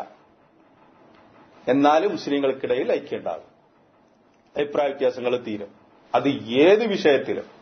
എന്നാലും മുസ്ലിങ്ങൾക്കിടയിൽ ഐക്യമുണ്ടാകും അഭിപ്രായ വ്യത്യാസങ്ങൾ തീരും അത് ഏത് വിഷയത്തിലും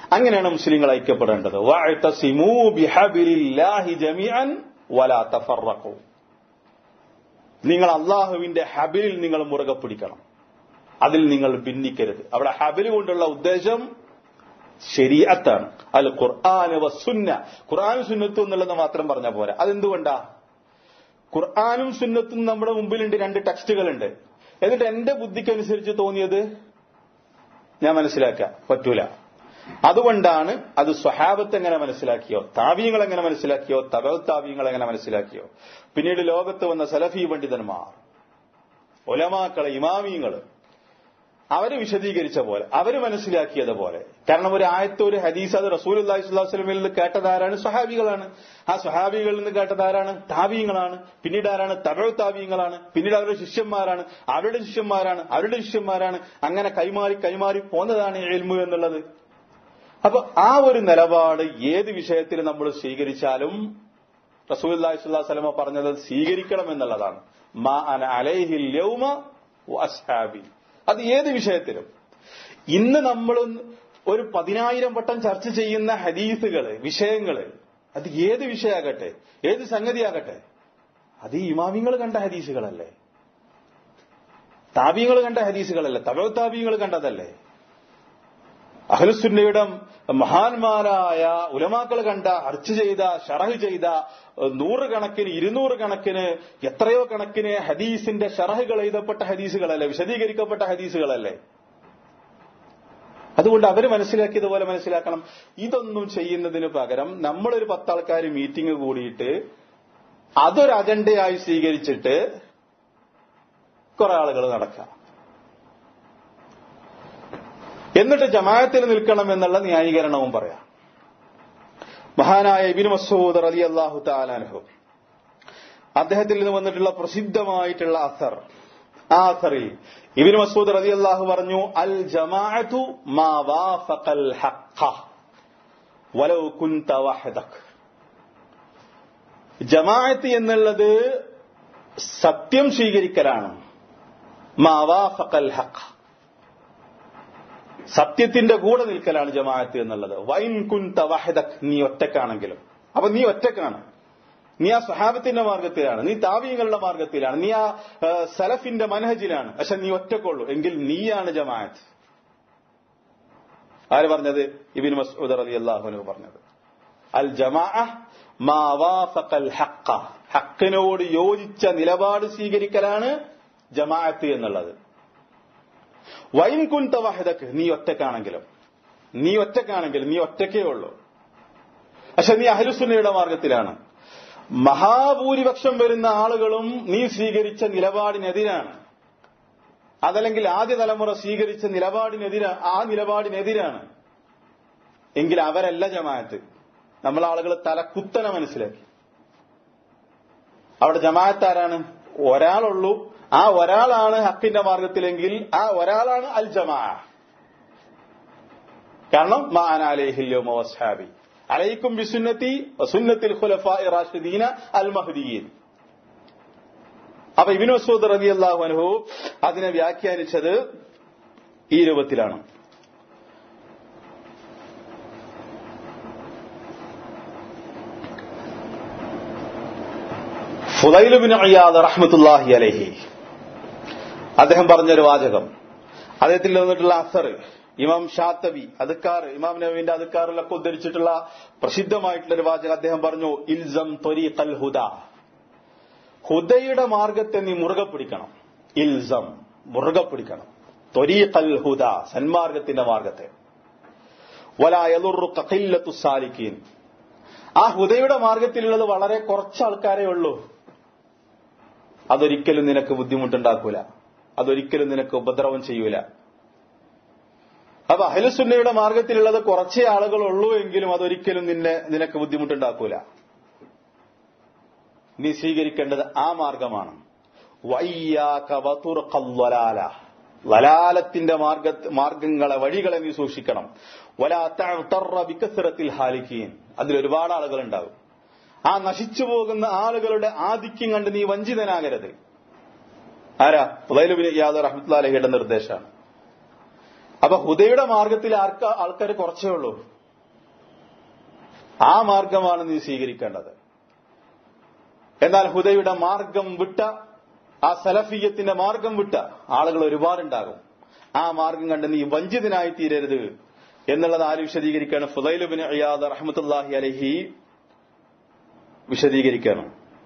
അങ്ങനെയാണ് മുസ്ലിങ്ങൾ ഐക്യപ്പെടേണ്ടത് വഅ്തസിമൂ ബിഹബിലില്ലാഹി ജമീഅൻ വലാ തഫറഖൂ നിങ്ങൾ അള്ളാഹുവിന്റെ ഹബിലിൽ നിങ്ങൾ മുറുകെ പിടിക്കണം അതിൽ നിങ്ങൾ ഭിന്നിക്കരുത് അവിടെ ഹബിൽ കൊണ്ടുള്ള ഉദ്ദേശം ശരീഅത്താണ് അൽ ഖുർആൻ സുന്ന ഖുർആൻ സുന്നത്തും എന്നുള്ളത് മാത്രം പറഞ്ഞ പോരാ അതെന്തുകൊണ്ടാ ഖുർആാനും സുന്നത്തും നമ്മുടെ മുമ്പിലുണ്ട് രണ്ട് ടെക്സ്റ്റുകളുണ്ട് എന്നിട്ട് എന്റെ ബുദ്ധിക്കനുസരിച്ച് തോന്നിയത് ഞാൻ മനസ്സിലാക്കുക പറ്റൂല അതുകൊണ്ടാണ് അത് സ്വഹാബത്ത് എങ്ങനെ മനസ്സിലാക്കിയോ താവീങ്ങൾ എങ്ങനെ മനസ്സിലാക്കിയോ തബ താവീങ്ങൾ എങ്ങനെ മനസ്സിലാക്കിയോ പിന്നീട് ലോകത്ത് വന്ന സലഫി പണ്ഡിതന്മാർ ഒലമാക്കളെ ഇമാമീങ്ങള് അവര് വിശദീകരിച്ച പോലെ അവര് മനസ്സിലാക്കിയത് പോലെ കാരണം ഒരു ആയത്ത് ഒരു ഹദീസ് അത് റസൂൽ അള്ളാഹി സ്വലാസ്ലമിൽ നിന്ന് കേട്ടതാരാണ് സ്വഹാബികളാണ് ആ സ്വഹാബികളിൽ നിന്ന് കേട്ടതാരാണ് താവീങ്ങളാണ് പിന്നീട് ആരാണ് തമിഴ് താവീങ്ങളാണ് പിന്നീട് അവരുടെ ശിഷ്യന്മാരാണ് അവരുടെ ശിഷ്യന്മാരാണ് അവരുടെ ശിഷ്യന്മാരാണ് അങ്ങനെ കൈമാറി കൈമാറി പോന്നതാണ് എൽമു എന്നുള്ളത് അപ്പൊ ആ ഒരു നിലപാട് ഏത് വിഷയത്തിൽ നമ്മൾ സ്വീകരിച്ചാലും റസൂൽ അള്ളാഹി സ്വലാസ്ലമ പറഞ്ഞത് സ്വീകരിക്കണം എന്നുള്ളതാണ് മാ അന അലൈഹിൽ യൗമ വഅസ്ഹാബി അത് ഏത് വിഷയത്തിലും ഇന്ന് നമ്മൾ ഒരു പതിനായിരം വട്ടം ചർച്ച ചെയ്യുന്ന ഹദീസുകള് വിഷയങ്ങള് അത് ഏത് വിഷയമാകട്ടെ ഏത് സംഗതിയാകട്ടെ അത് ഈ ഇമാമിങ്ങൾ കണ്ട ഹദീസുകളല്ലേ താബിയങ്ങൾ കണ്ട ഹദീസുകളല്ലേ തമിഴ് താബിയങ്ങൾ കണ്ടതല്ലേ അഹ്ലുസുന്നയുടെ മഹാന്മാരായ ഉലമാക്കൾ കണ്ട അർച്ച് ചെയ്ത ഷറഹ് ചെയ്ത നൂറുകണക്കിന് ഇരുന്നൂറ് കണക്കിന് എത്രയോ കണക്കിന് ഹദീസിന്റെ ഷറഹുകൾ എഴുതപ്പെട്ട ഹദീസുകളല്ലേ വിശദീകരിക്കപ്പെട്ട ഹദീസുകളല്ലേ അതുകൊണ്ട് അവർ മനസ്സിലാക്കിയതുപോലെ മനസ്സിലാക്കണം ഇതൊന്നും ചെയ്യുന്നതിന് പകരം നമ്മളൊരു പത്താൾക്കാർ മീറ്റിംഗ് കൂടിയിട്ട് അതൊരു അജണ്ടയായി സ്വീകരിച്ചിട്ട് കുറെ ആളുകൾ നടക്കാം എന്നിട്ട് ജമാഅത്തിൽ നിൽക്കണം എന്നുള്ള ന്യായീകരണവും പറയാം മഹാനായ ഇബിൻ മസൂദ് അലി അള്ളാഹു താലാൻഹു അദ്ദേഹത്തിൽ നിന്ന് വന്നിട്ടുള്ള പ്രസിദ്ധമായിട്ടുള്ള അസർ ആ അസറിൽ ഇബിൻ മസൂദ് റതി അള്ളാഹു പറഞ്ഞു അൽ ജമാഅത്തു മാ വാഫഖൽ ഹഖ വലൗ കുൻത വഹദക് ജമാഅത്ത് എന്നുള്ളത് സത്യം സ്വീകരിക്കലാണ് മാ വാഫഖൽ ഹഖ സത്യത്തിന്റെ കൂടെ നിൽക്കലാണ് ജമാഅത്ത് എന്നുള്ളത് വൈൻ കുൻത വഹദക് നീ ഒറ്റക്കാണെങ്കിലും അപ്പൊ നീ ഒറ്റക്കാണ് നീ ആ സ്വഹാബത്തിന്റെ മാർഗത്തിലാണ് നീ താവീങ്ങളുടെ മാർഗത്തിലാണ് നീ ആ സലഫിന്റെ മനഹജിലാണ് പക്ഷെ നീ ഒറ്റക്കുള്ളൂ എങ്കിൽ നീയാണ് ജമാഅത്ത് ആര് പറഞ്ഞത് ഇബിൻ മസ്ഊദ് അലി അള്ളാഹുനു പറഞ്ഞത് അൽ ജമാ ഹക്ക ഹക്കിനോട് യോജിച്ച നിലപാട് സ്വീകരിക്കലാണ് ജമാഅത്ത് എന്നുള്ളത് വൈൻ കുൻത വഹദക്ക് നീ ഒറ്റക്കാണെങ്കിലും നീ ഒറ്റക്കാണെങ്കിലും നീ ഒറ്റക്കേ ഉള്ളൂ പക്ഷെ നീ അഹലുസുന്നയുടെ മാർഗത്തിലാണ് മഹാഭൂരിപക്ഷം വരുന്ന ആളുകളും നീ സ്വീകരിച്ച നിലപാടിനെതിരാണ് അതല്ലെങ്കിൽ ആദ്യ തലമുറ സ്വീകരിച്ച നിലപാടിനെതിരാ ആ നിലപാടിനെതിരാണ് എങ്കിൽ അവരല്ല ജമാഅത്ത് നമ്മൾ ആളുകൾ തലക്കുത്തനെ മനസ്സിലാക്കി അവിടെ ജമാഅത്ത് ആരാണ് ഒരാളുള്ളൂ ആ ഒരാളാണ് ഹക്കിന്റെ മാർഗത്തിലെങ്കിൽ ആ ഒരാളാണ് അൽ ജമാ കാരണം മാനാലേഹില്യോമോ വസ്ഹാബി അലൈക്കും ബിസുന്നത്തി സുന്നത്തിൽ റാഷിദീന അൽ മഹദീൻ അപ്പൊ ഇബിൻ മസൂദ് റബി അള്ളാഹു അനുഹു അതിനെ വ്യാഖ്യാനിച്ചത് ഈ രൂപത്തിലാണ് ഫുലൈലുബിൻ അയ്യാദ് റഹ്മത്തുല്ലാഹി അലഹി അദ്ദേഹം പറഞ്ഞൊരു വാചകം അദ്ദേഹത്തിൽ നിന്നിട്ടുള്ള അസർ ഇമാം ഷാത്തബി അതുക്കാർ ഇമാം നബീന്റെ അതുക്കാറിലൊക്കെ ഉദ്ധരിച്ചിട്ടുള്ള പ്രസിദ്ധമായിട്ടുള്ള ഒരു വാചകം അദ്ദേഹം പറഞ്ഞു ഇൽസം ത്വരീഖൽ ഹുദ ഹുദയുടെ മാർഗത്തെ നീ മുറുകെ പിടിക്കണം ഇൽസം മുറുകെ പിടിക്കണം ത്വരീഖൽ ഹുദ സന്മാർഗത്തിന്റെ മാർഗത്തെ വലായലുറു കഖില്ലത്തു സാലിക്കീൻ ആ ഹുദയുടെ മാർഗത്തിലുള്ളത് വളരെ കുറച്ച് ആൾക്കാരേ ഉള്ളൂ അതൊരിക്കലും നിനക്ക് ബുദ്ധിമുട്ടുണ്ടാക്കൂല അതൊരിക്കലും നിനക്ക് ഉപദ്രവം ചെയ്യൂല അപ്പൊ അഹലുസുന്നയുടെ മാർഗത്തിലുള്ളത് കുറച്ചേ ആളുകളുള്ളൂ എങ്കിലും അതൊരിക്കലും നിന്നെ നിനക്ക് ബുദ്ധിമുട്ടുണ്ടാക്കൂല നീ സ്വീകരിക്കേണ്ടത് ആ മാർഗമാണ് വലാലത്തിന്റെ മാർഗ മാർഗങ്ങളെ വഴികളെ നീ സൂക്ഷിക്കണം വികസരത്തിൽ ഹാലിക്കീൻ അതിൽ ഒരുപാട് ആളുകൾ ഉണ്ടാകും ആ നശിച്ചു പോകുന്ന ആളുകളുടെ ആധിക്യം കണ്ട് നീ വഞ്ചിതനാകരുത് ആരാ പുതൈലുബിന് യാദവ് റഹ്മത്തുല്ലാലഹിയുടെ നിർദ്ദേശമാണ് അപ്പൊ ഹുദയുടെ മാർഗത്തിൽ ആർക്ക ആൾക്കാർ കുറച്ചേ ഉള്ളൂ ആ മാർഗമാണ് നീ സ്വീകരിക്കേണ്ടത് എന്നാൽ ഹുദയുടെ മാർഗം വിട്ട ആ സലഫിയത്തിന്റെ മാർഗം വിട്ട ആളുകൾ ഒരുപാടുണ്ടാകും ആ മാർഗം കണ്ട് നീ വഞ്ചിതനായി തീരരുത് എന്നുള്ളത് ആര് വിശദീകരിക്കുകയാണ് ഫുദൈലുബിൻ അയ്യാദ് റഹ്മത്തുല്ലാഹി അലഹി വിശദീകരിക്കുകയാണ്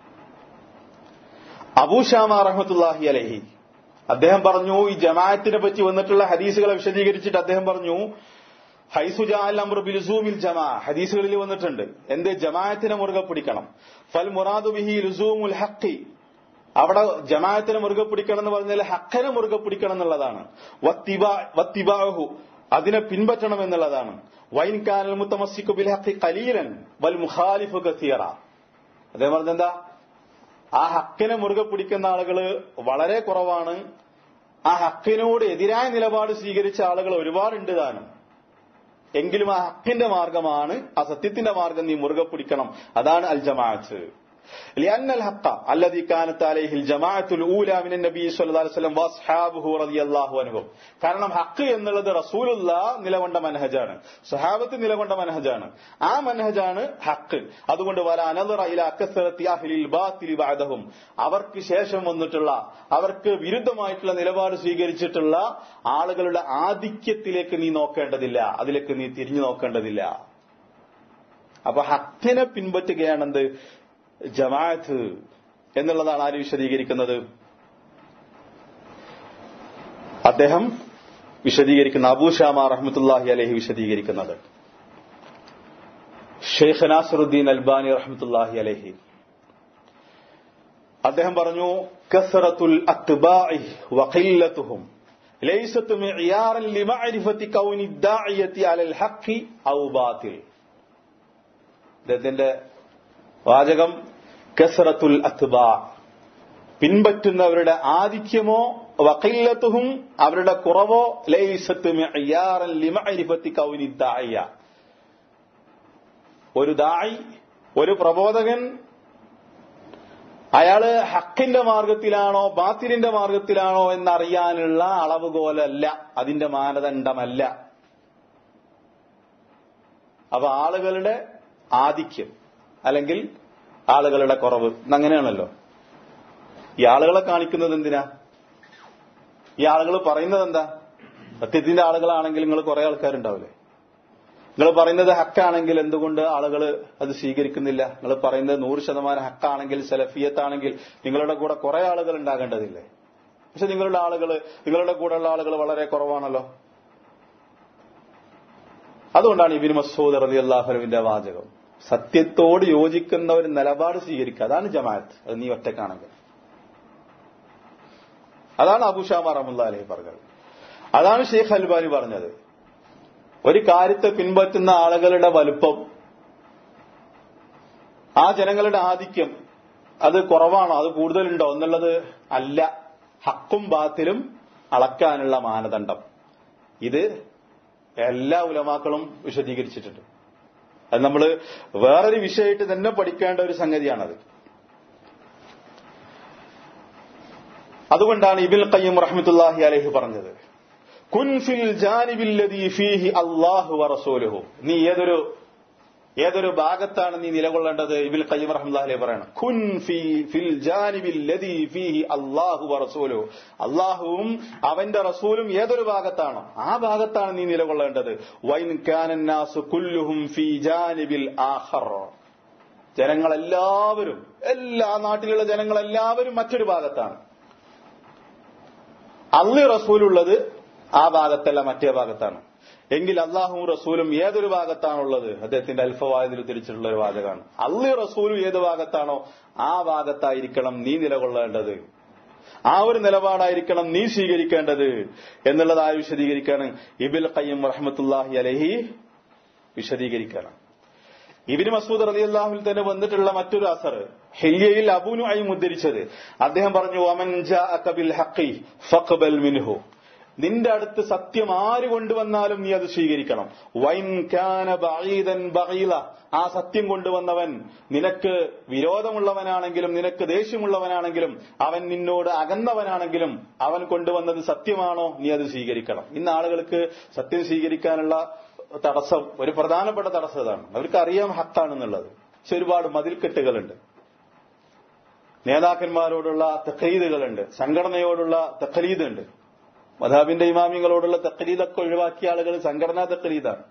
അബൂഷാമ റഹ്മത്തുല്ലാഹി അലഹി അദ്ദേഹം പറഞ്ഞു ഈ ജമാഅത്തിനെ പറ്റി വന്നിട്ടുള്ള ഹദീസുകളെ വിശദീകരിച്ചിട്ട് അദ്ദേഹം പറഞ്ഞു ഹൈസുജാൽ അമർ ബിലുസൂമിൽ ജമാ ഹദീസുകളിൽ വന്നിട്ടുണ്ട് എന്ത് ജമാഅത്തിനെ മുറുകെ പിടിക്കണം ഫൽ മുറാദു ബിഹി ലുസൂമുൽ ഹക്കി അവിടെ ജമാഅത്തിനെ മുറുകെ പിടിക്കണം എന്ന് പറഞ്ഞാൽ ഹക്കനെ മുറുകെ പിടിക്കണം എന്നുള്ളതാണ് വത്തിബാഹു അതിനെ പിൻപറ്റണം എന്നുള്ളതാണ് വൈൻ കാനൽ മുത്തമസിക്കു ബിൽ ഹക്കി കലീലൻ വൽ മുഖാലിഫു കസീറ അദ്ദേഹം പറഞ്ഞെന്താ ആ ഹക്കിനെ മുറുകെ പിടിക്കുന്ന ആളുകൾ വളരെ കുറവാണ് ആ ഹക്കിനോട് എതിരായ നിലപാട് സ്വീകരിച്ച ആളുകൾ ഒരുപാടുണ്ട് താനും എങ്കിലും ആ ഹക്കിന്റെ മാർഗമാണ് ആ സത്യത്തിന്റെ മാർഗം നീ മുറുകെ പിടിക്കണം അതാണ് അൽ ജമാഅത്ത് لأن الحق الذي كانت عليه الجماعة الأولى من النبي صلى الله عليه وسلم واصحابه رضي الله عنهم കാരണം ഹക്ക് എന്നുള്ളത് റസൂലുള്ള നിലകൊണ്ട മനഹജാണ് സഹാബത്ത് നിലകൊണ്ട മനഹജാണ് ആ മനഹജാണ് ഹക്ക് അതുകൊണ്ട് വല അനദറ ഇല അക്കസറത്തി അഹ്ലിൽ ബാത്തിൽ ബഅദഹും അവർക്ക് ശേഷം വന്നിട്ടുള്ള അവർക്ക് വിരുദ്ധമായിട്ടുള്ള നിലപാട് സ്വീകരിച്ചിട്ടുള്ള ആളുകളുടെ ആധിക്യത്തിലേക്ക് നീ നോക്കേണ്ടതില്ല അതിലേക്ക് നീ തിരിഞ്ഞു നോക്കേണ്ടതില്ല അപ്പൊ ഹക്കിനെ പിൻപറ്റുകയാണെന്ത് ജമാഅത്ത് എന്നുള്ളതാണ് ആര് വിശദീകരിക്കുന്നത് അദ്ദേഹം വിശദീകരിക്കുന്ന അബൂഷാമ റഹ്മത്തുല്ലാഹി അലഹി വിശദീകരിക്കുന്നത് ഷെയ്ഖ് നാസറുദ്ദീൻ അൽബാനി റഹ്മത്തുല്ലാഹി അലഹി അദ്ദേഹം പറഞ്ഞു കസറത്തുൽ അത്ബാഇ വഖില്ലത്തുഹും ലൈസത്ത് മിഅയാറൻ ലിമഅരിഫത്തി കൗനി ദാഇയത്തി അലൽ ഹഖി ഔ ബാത്തിൽ അദ്ദേഹത്തിന്റെ വാചകം കസറത്തുൽ അത്ബാ പിൻപറ്റുന്നവരുടെ ആധിക്യമോ വക്കീലത്തുഹും അവരുടെ കുറവോ ലൈസത്ത് മിഅയാറൻ ലിമഅരിഫത്തി കൗനി ദാഇയ ഒരു ദായി ഒരു പ്രബോധകൻ അയാള് ഹക്കിന്റെ മാർഗത്തിലാണോ ബാത്തിലിന്റെ മാർഗത്തിലാണോ എന്നറിയാനുള്ള അളവുകോലല്ല അതിന്റെ മാനദണ്ഡമല്ല അപ്പൊ ആളുകളുടെ ആധിക്യം അല്ലെങ്കിൽ ആളുകളുടെ കുറവ് അങ്ങനെയാണല്ലോ ഈ ആളുകളെ കാണിക്കുന്നത് എന്തിനാ ഈ ആളുകൾ പറയുന്നത് എന്താ സത്യത്തിന്റെ ആളുകളാണെങ്കിൽ നിങ്ങൾ കുറെ ആൾക്കാരുണ്ടാവില്ലേ നിങ്ങൾ പറയുന്നത് ഹക്കാണെങ്കിൽ എന്തുകൊണ്ട് ആളുകൾ അത് സ്വീകരിക്കുന്നില്ല നിങ്ങൾ പറയുന്നത് നൂറ് ശതമാനം ഹക്കാണെങ്കിൽ സെലഫിയത്താണെങ്കിൽ നിങ്ങളുടെ കൂടെ കുറെ ആളുകൾ ഉണ്ടാകേണ്ടതില്ലേ പക്ഷെ നിങ്ങളുടെ ആളുകൾ നിങ്ങളുടെ കൂടെയുള്ള ആളുകൾ വളരെ കുറവാണല്ലോ അതുകൊണ്ടാണ് ഇബിൻ മസൂദ് റലി അള്ളാഹുലുവിന്റെ വാചകം സത്യത്തോട് യോജിക്കുന്ന ഒരു നിലപാട് സ്വീകരിക്കുക അതാണ് ജമാഅത്ത് അത് നീ ഒറ്റക്കാണെങ്കിൽ അതാണ് അബുഷാമ റഹമുല്ല അലഹി പറഞ്ഞത് അതാണ് ഷെയ്ഖ് അൽബാനി പറഞ്ഞത് ഒരു കാര്യത്തെ പിൻപറ്റുന്ന ആളുകളുടെ വലുപ്പം ആ ജനങ്ങളുടെ ആധിക്യം അത് കുറവാണോ അത് കൂടുതലുണ്ടോ എന്നുള്ളത് അല്ല ഹക്കും ബാത്തിലും അളക്കാനുള്ള മാനദണ്ഡം ഇത് എല്ലാ ഉലമാക്കളും വിശദീകരിച്ചിട്ടുണ്ട് അത് നമ്മൾ വേറൊരു വിഷയമായിട്ട് തന്നെ പഠിക്കേണ്ട ഒരു സംഗതിയാണത് അതുകൊണ്ടാണ് ഇബിൽ ഖയ്യം റഹ്മത്തുല്ലാഹി അലഹി പറഞ്ഞത് കുൻ ഫിൽ ജാനിബില്ലദീ ഫീഹി അല്ലാഹു വറസൂലുഹു നീ ഏതൊരു ഏതൊരു ഭാഗത്താണ് നീ നിലകൊള്ളേണ്ടത് ഇബിൽ ഖയ്യം റഹ്മത്തുല്ലാഹി പറയണം കുൻ ഫി ഫിൽ ജാനിബില്ലദീ ഫീഹി അല്ലാഹു വറസൂലുഹു അല്ലാഹുവും അവന്റെ റസൂലും ഏതൊരു ഭാഗത്താണോ ആ ഭാഗത്താണ് നീ നിലകൊള്ളേണ്ടത് വൈൻ കാനന്നാസു കുല്ലുഹും ഫി ജാനിബിൽ ആഖർ ജനങ്ങളെല്ലാവരും എല്ലാ നാട്ടിലുള്ള ജനങ്ങളെല്ലാവരും മറ്റൊരു ഭാഗത്താണ് അള്ളി റസൂലുള്ളത് ആ ഭാഗത്തല്ല മറ്റേ ഭാഗത്താണ് എങ്കിൽ അള്ളാഹുവും റസൂലും ഏതൊരു ഭാഗത്താണുള്ളത് അദ്ദേഹത്തിന്റെ അൽഫവായതിൽ ഉദ്ധരിച്ചിട്ടുള്ള ഒരു വാചകമാണ് അള്ളി റസൂലും ഏത് ഭാഗത്താണോ ആ ഭാഗത്തായിരിക്കണം നീ നിലകൊള്ളേണ്ടത് ആ ഒരു നിലപാടായിരിക്കണം നീ സ്വീകരിക്കേണ്ടത് എന്നുള്ളത് ആര് വിശദീകരിക്കാണ് ഇബിൽ ഖയ്യം റഹ്മത്തുല്ലാഹി അലഹി വിശദീകരിക്കണം ഇബിന് മസൂദ് റലി അള്ളാഹുൽ തന്നെ വന്നിട്ടുള്ള മറ്റൊരു അസർ ഹെല്യയിൽ അബൂനു ആയി ഉദ്ധരിച്ചത് അദ്ദേഹം പറഞ്ഞു അമൻ ബിൽ ഹഖി ഫഖ്ബൽ മിൻഹു നിന്റെ അടുത്ത് സത്യം ആര് കൊണ്ടുവന്നാലും നീ അത് സ്വീകരിക്കണം വൈൻ കാന ബഈദൻ ബഈല ആ സത്യം കൊണ്ടുവന്നവൻ നിനക്ക് വിരോധമുള്ളവനാണെങ്കിലും നിനക്ക് ദേഷ്യമുള്ളവനാണെങ്കിലും അവൻ നിന്നോട് അകന്നവനാണെങ്കിലും അവൻ കൊണ്ടുവന്നത് സത്യമാണോ നീ അത് സ്വീകരിക്കണം ഇന്ന് ആളുകൾക്ക് സത്യം സ്വീകരിക്കാനുള്ള തടസ്സം ഒരു പ്രധാനപ്പെട്ട തടസ്സം ഇതാണ് അവർക്ക് അറിയാം ഹക്കാണെന്നുള്ളത് പക്ഷെ ഒരുപാട് മതിൽക്കെട്ടുകളുണ്ട് നേതാക്കന്മാരോടുള്ള തെക്കലീദുകളുണ്ട് സംഘടനയോടുള്ള തെക്കലീദുണ്ട് മധാബിന്റെ ഇമാമിങ്ങളോടുള്ള തെക്കലീദൊക്കെ ഒഴിവാക്കിയ ആളുകൾ സംഘടനാ തെക്കലീദാണ്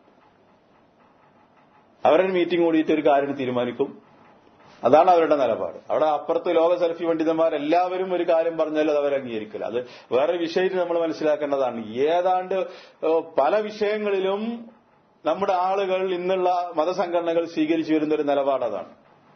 അവരൊരു മീറ്റിംഗ് കൂടിയിട്ട് ഒരു കാര്യം തീരുമാനിക്കും അതാണ് അവരുടെ നിലപാട് അവിടെ അപ്പുറത്ത് ലോക സെൽഫി പണ്ഡിതന്മാർ എല്ലാവരും ഒരു കാര്യം പറഞ്ഞാലും അത് അവർ അംഗീകരിക്കില്ല അത് വേറെ വിഷയത്തിൽ നമ്മൾ മനസ്സിലാക്കേണ്ടതാണ് ഏതാണ്ട് ഏഹ്, പല വിഷയങ്ങളിലും നമ്മുടെ ആളുകൾ ഇന്നുള്ള മതസംഘടനകൾ സ്വീകരിച്ചു വരുന്ന ഒരു നിലപാട് അതാണ്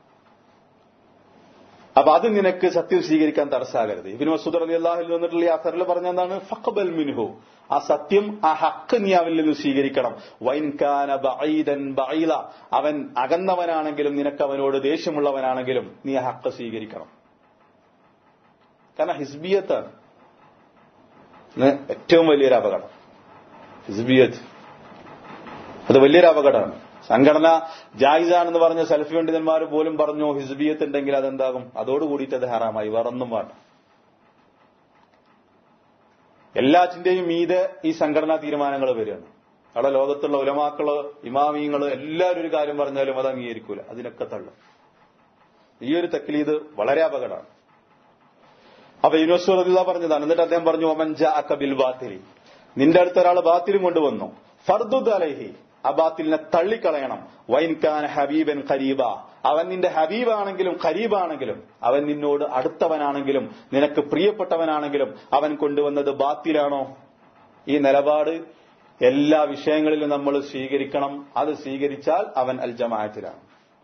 അപ്പൊ അത് നിനക്ക് സത്യം സ്വീകരിക്കാൻ തടസ്സാകരുത് ഇബിന് മസൂദ് അലി അള്ളാഹിൽ വന്നിട്ടുള്ള ഈ അസറിൽ പറഞ്ഞെന്താണ് ഫഖബൽ മിൻഹു ആ സത്യം ആ ഹക്ക് നീ അവനിൽ നിന്ന് സ്വീകരിക്കണം വൈൻകാന ബഈദൻ ബഈല അവൻ അകന്നവനാണെങ്കിലും നിനക്ക് അവനോട് ദേഷ്യമുള്ളവനാണെങ്കിലും നീ ആ ഹക്ക് സ്വീകരിക്കണം കാരണം ഹിസ്ബിയത്താണ് ഇന്ന് ഏറ്റവും വലിയൊരു അപകടം ഹിസ്ബിയത്ത് അത് വലിയൊരു അപകടമാണ് സംഘടന ജായിസാണെന്ന് പറഞ്ഞ സെൽഫി പണ്ഡിതന്മാർ പോലും പറഞ്ഞു ഹിസ്ബിയത്ത് ഉണ്ടെങ്കിൽ അതെന്താകും അതോടുകൂടിയിട്ട് അത് ഹറാമായി വേറൊന്നും വേണ്ട എല്ലാറ്റിന്റെയും മീതെ ഈ സംഘടനാ തീരുമാനങ്ങൾ വരികയാണ് അവിടെ ലോകത്തുള്ള ഉലമാക്കള് ഇമാമിയങ്ങള് എല്ലാവരും ഒരു കാര്യം പറഞ്ഞാലും അത് അംഗീകരിക്കൂല അതിനൊക്കെ തള്ളും ഈ ഒരു തക്ലീദ് വളരെ അപകടമാണ് അപ്പൊ യൂനിവേഴ്സിറ്റി പറഞ്ഞതാണ് എന്നിട്ട് അദ്ദേഹം പറഞ്ഞു ഒമൻജ അക്കബിൽ ബാത്തിരി നിന്റെ അടുത്ത് ഒരാൾ ബാത്തിലും കൊണ്ടുവന്നു ഫർദുദ് അലൈഹി ആ ബാത്തിലിനെ തള്ളിക്കളയണം വൈൻകാൻ ഹബീബൻ ഖരീബ അവൻ നിന്റെ ഹബീബാണെങ്കിലും ഖരീബാണെങ്കിലും അവൻ നിന്നോട് അടുത്തവനാണെങ്കിലും നിനക്ക് പ്രിയപ്പെട്ടവനാണെങ്കിലും അവൻ കൊണ്ടുവന്നത് ബാത്തിലാണോ ഈ നിലപാട് എല്ലാ വിഷയങ്ങളിലും നമ്മൾ സ്വീകരിക്കണം അത് സ്വീകരിച്ചാൽ അവൻ അൽ ജമാഅത്തിലാണ്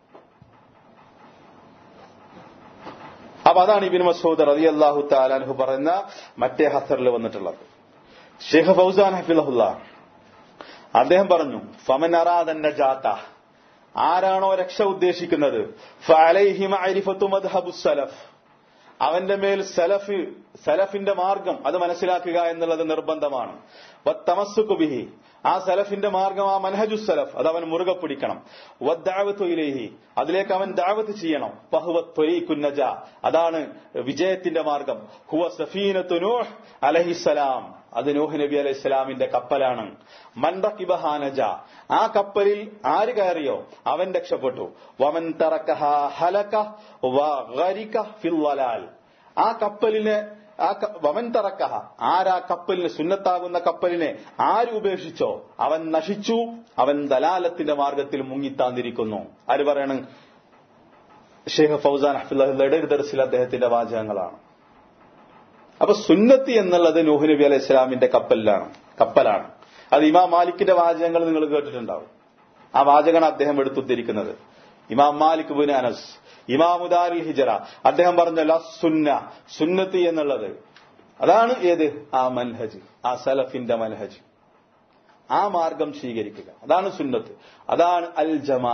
അപ്പൊ അതാണ് ഇബിൻ മസൂദ് റതി അള്ളാഹു താലാൻഹു പറയുന്ന മറ്റേ ഹസറിൽ വന്നിട്ടുള്ളത് ഷെയ്ഖ് ഫൗസാൻ ഹഫിലഹുല്ല അദ്ദേഹം പറഞ്ഞു ഫമൻ അറാദന്റെ ജാത്ത ആരാണോ രക്ഷ ഉദ്ദേശിക്കുന്നത് ഫഅലൈഹി മഅരിഫത്തു മദ്ഹബു സലഫ് അവന്റെ മേൽ സലഫ് സലഫിന്റെ മാർഗം അത് മനസ്സിലാക്കുക എന്നുള്ളത് നിർബന്ധമാണ് വത്തമസ്സുക്കു ബിഹി ആ സലഫിന്റെ മാർഗം ആ മനഹജു സലഫ് അത് അവൻ മുറുകെ പിടിക്കണം വദ്ദാവത്തു ഇലൈഹി അതിലേക്ക് അവൻ ദാവത്ത് ചെയ്യണം ഫഹുവ ത്വരീഖുന്നജ അതാണ് വിജയത്തിന്റെ മാർഗം ഹുവ സഫീനത്തു നൂഹ് അലഹിസലാം അത് നൂഹ് നബി അലൈഹി സ്വലാമിന്റെ കപ്പലാണ് മൻറക്കിബഹാനജ ആ കപ്പലിൽ ആര് കയറിയോ അവൻ രക്ഷപ്പെട്ടു വമൻ തറക്കഹ ഹലക വഗരിക ഫിൽ വലാൽ ആ കപ്പലിനെ ആ ക- വമൻ തറക്കഹ ആരാ കപ്പലിന് സുന്നത്താകുന്ന കപ്പലിനെ ആര് ഉപേക്ഷിച്ചോ അവൻ നശിച്ചു അവൻ ദലാലത്തിന്റെ മാർഗത്തിൽ മുങ്ങിത്താന്നിരിക്കുന്നു ആര് പറയണ് ഷെയ്ഖ് ഫൗസാൻ അഹ്ഫുല്ലയുടെ ഒരു ദർസിൽ അദ്ദേഹത്തിന്റെ വാചകങ്ങളാണ് അപ്പൊ സുന്നത്തി എന്നുള്ളത് നൂഹ് നബി അലൈഹി ഇസ്ലാമിന്റെ കപ്പലിലാണ് കപ്പലാണ് അത് ഇമാം മാലിക്കിന്റെ വാചകങ്ങൾ നിങ്ങൾ കേട്ടിട്ടുണ്ടാവും ആ വാചകമാണ് അദ്ദേഹം എടുത്തുദ്ധരിക്കുന്നത് ഇമാം മാലിക് ബുൻ അനസ് ഇമാമുദാരി ഹിജറ അദ്ദേഹം പറഞ്ഞ ല സുന്ന സുന്നത്തി എന്നുള്ളത് അതാണ് ഏത് ആ മൻഹജ് ആ സലഫിന്റെ മൻഹജ് ആ മാർഗം സ്വീകരിക്കുക അതാണ് സുന്നത്ത് അതാണ് അൽ ജമാ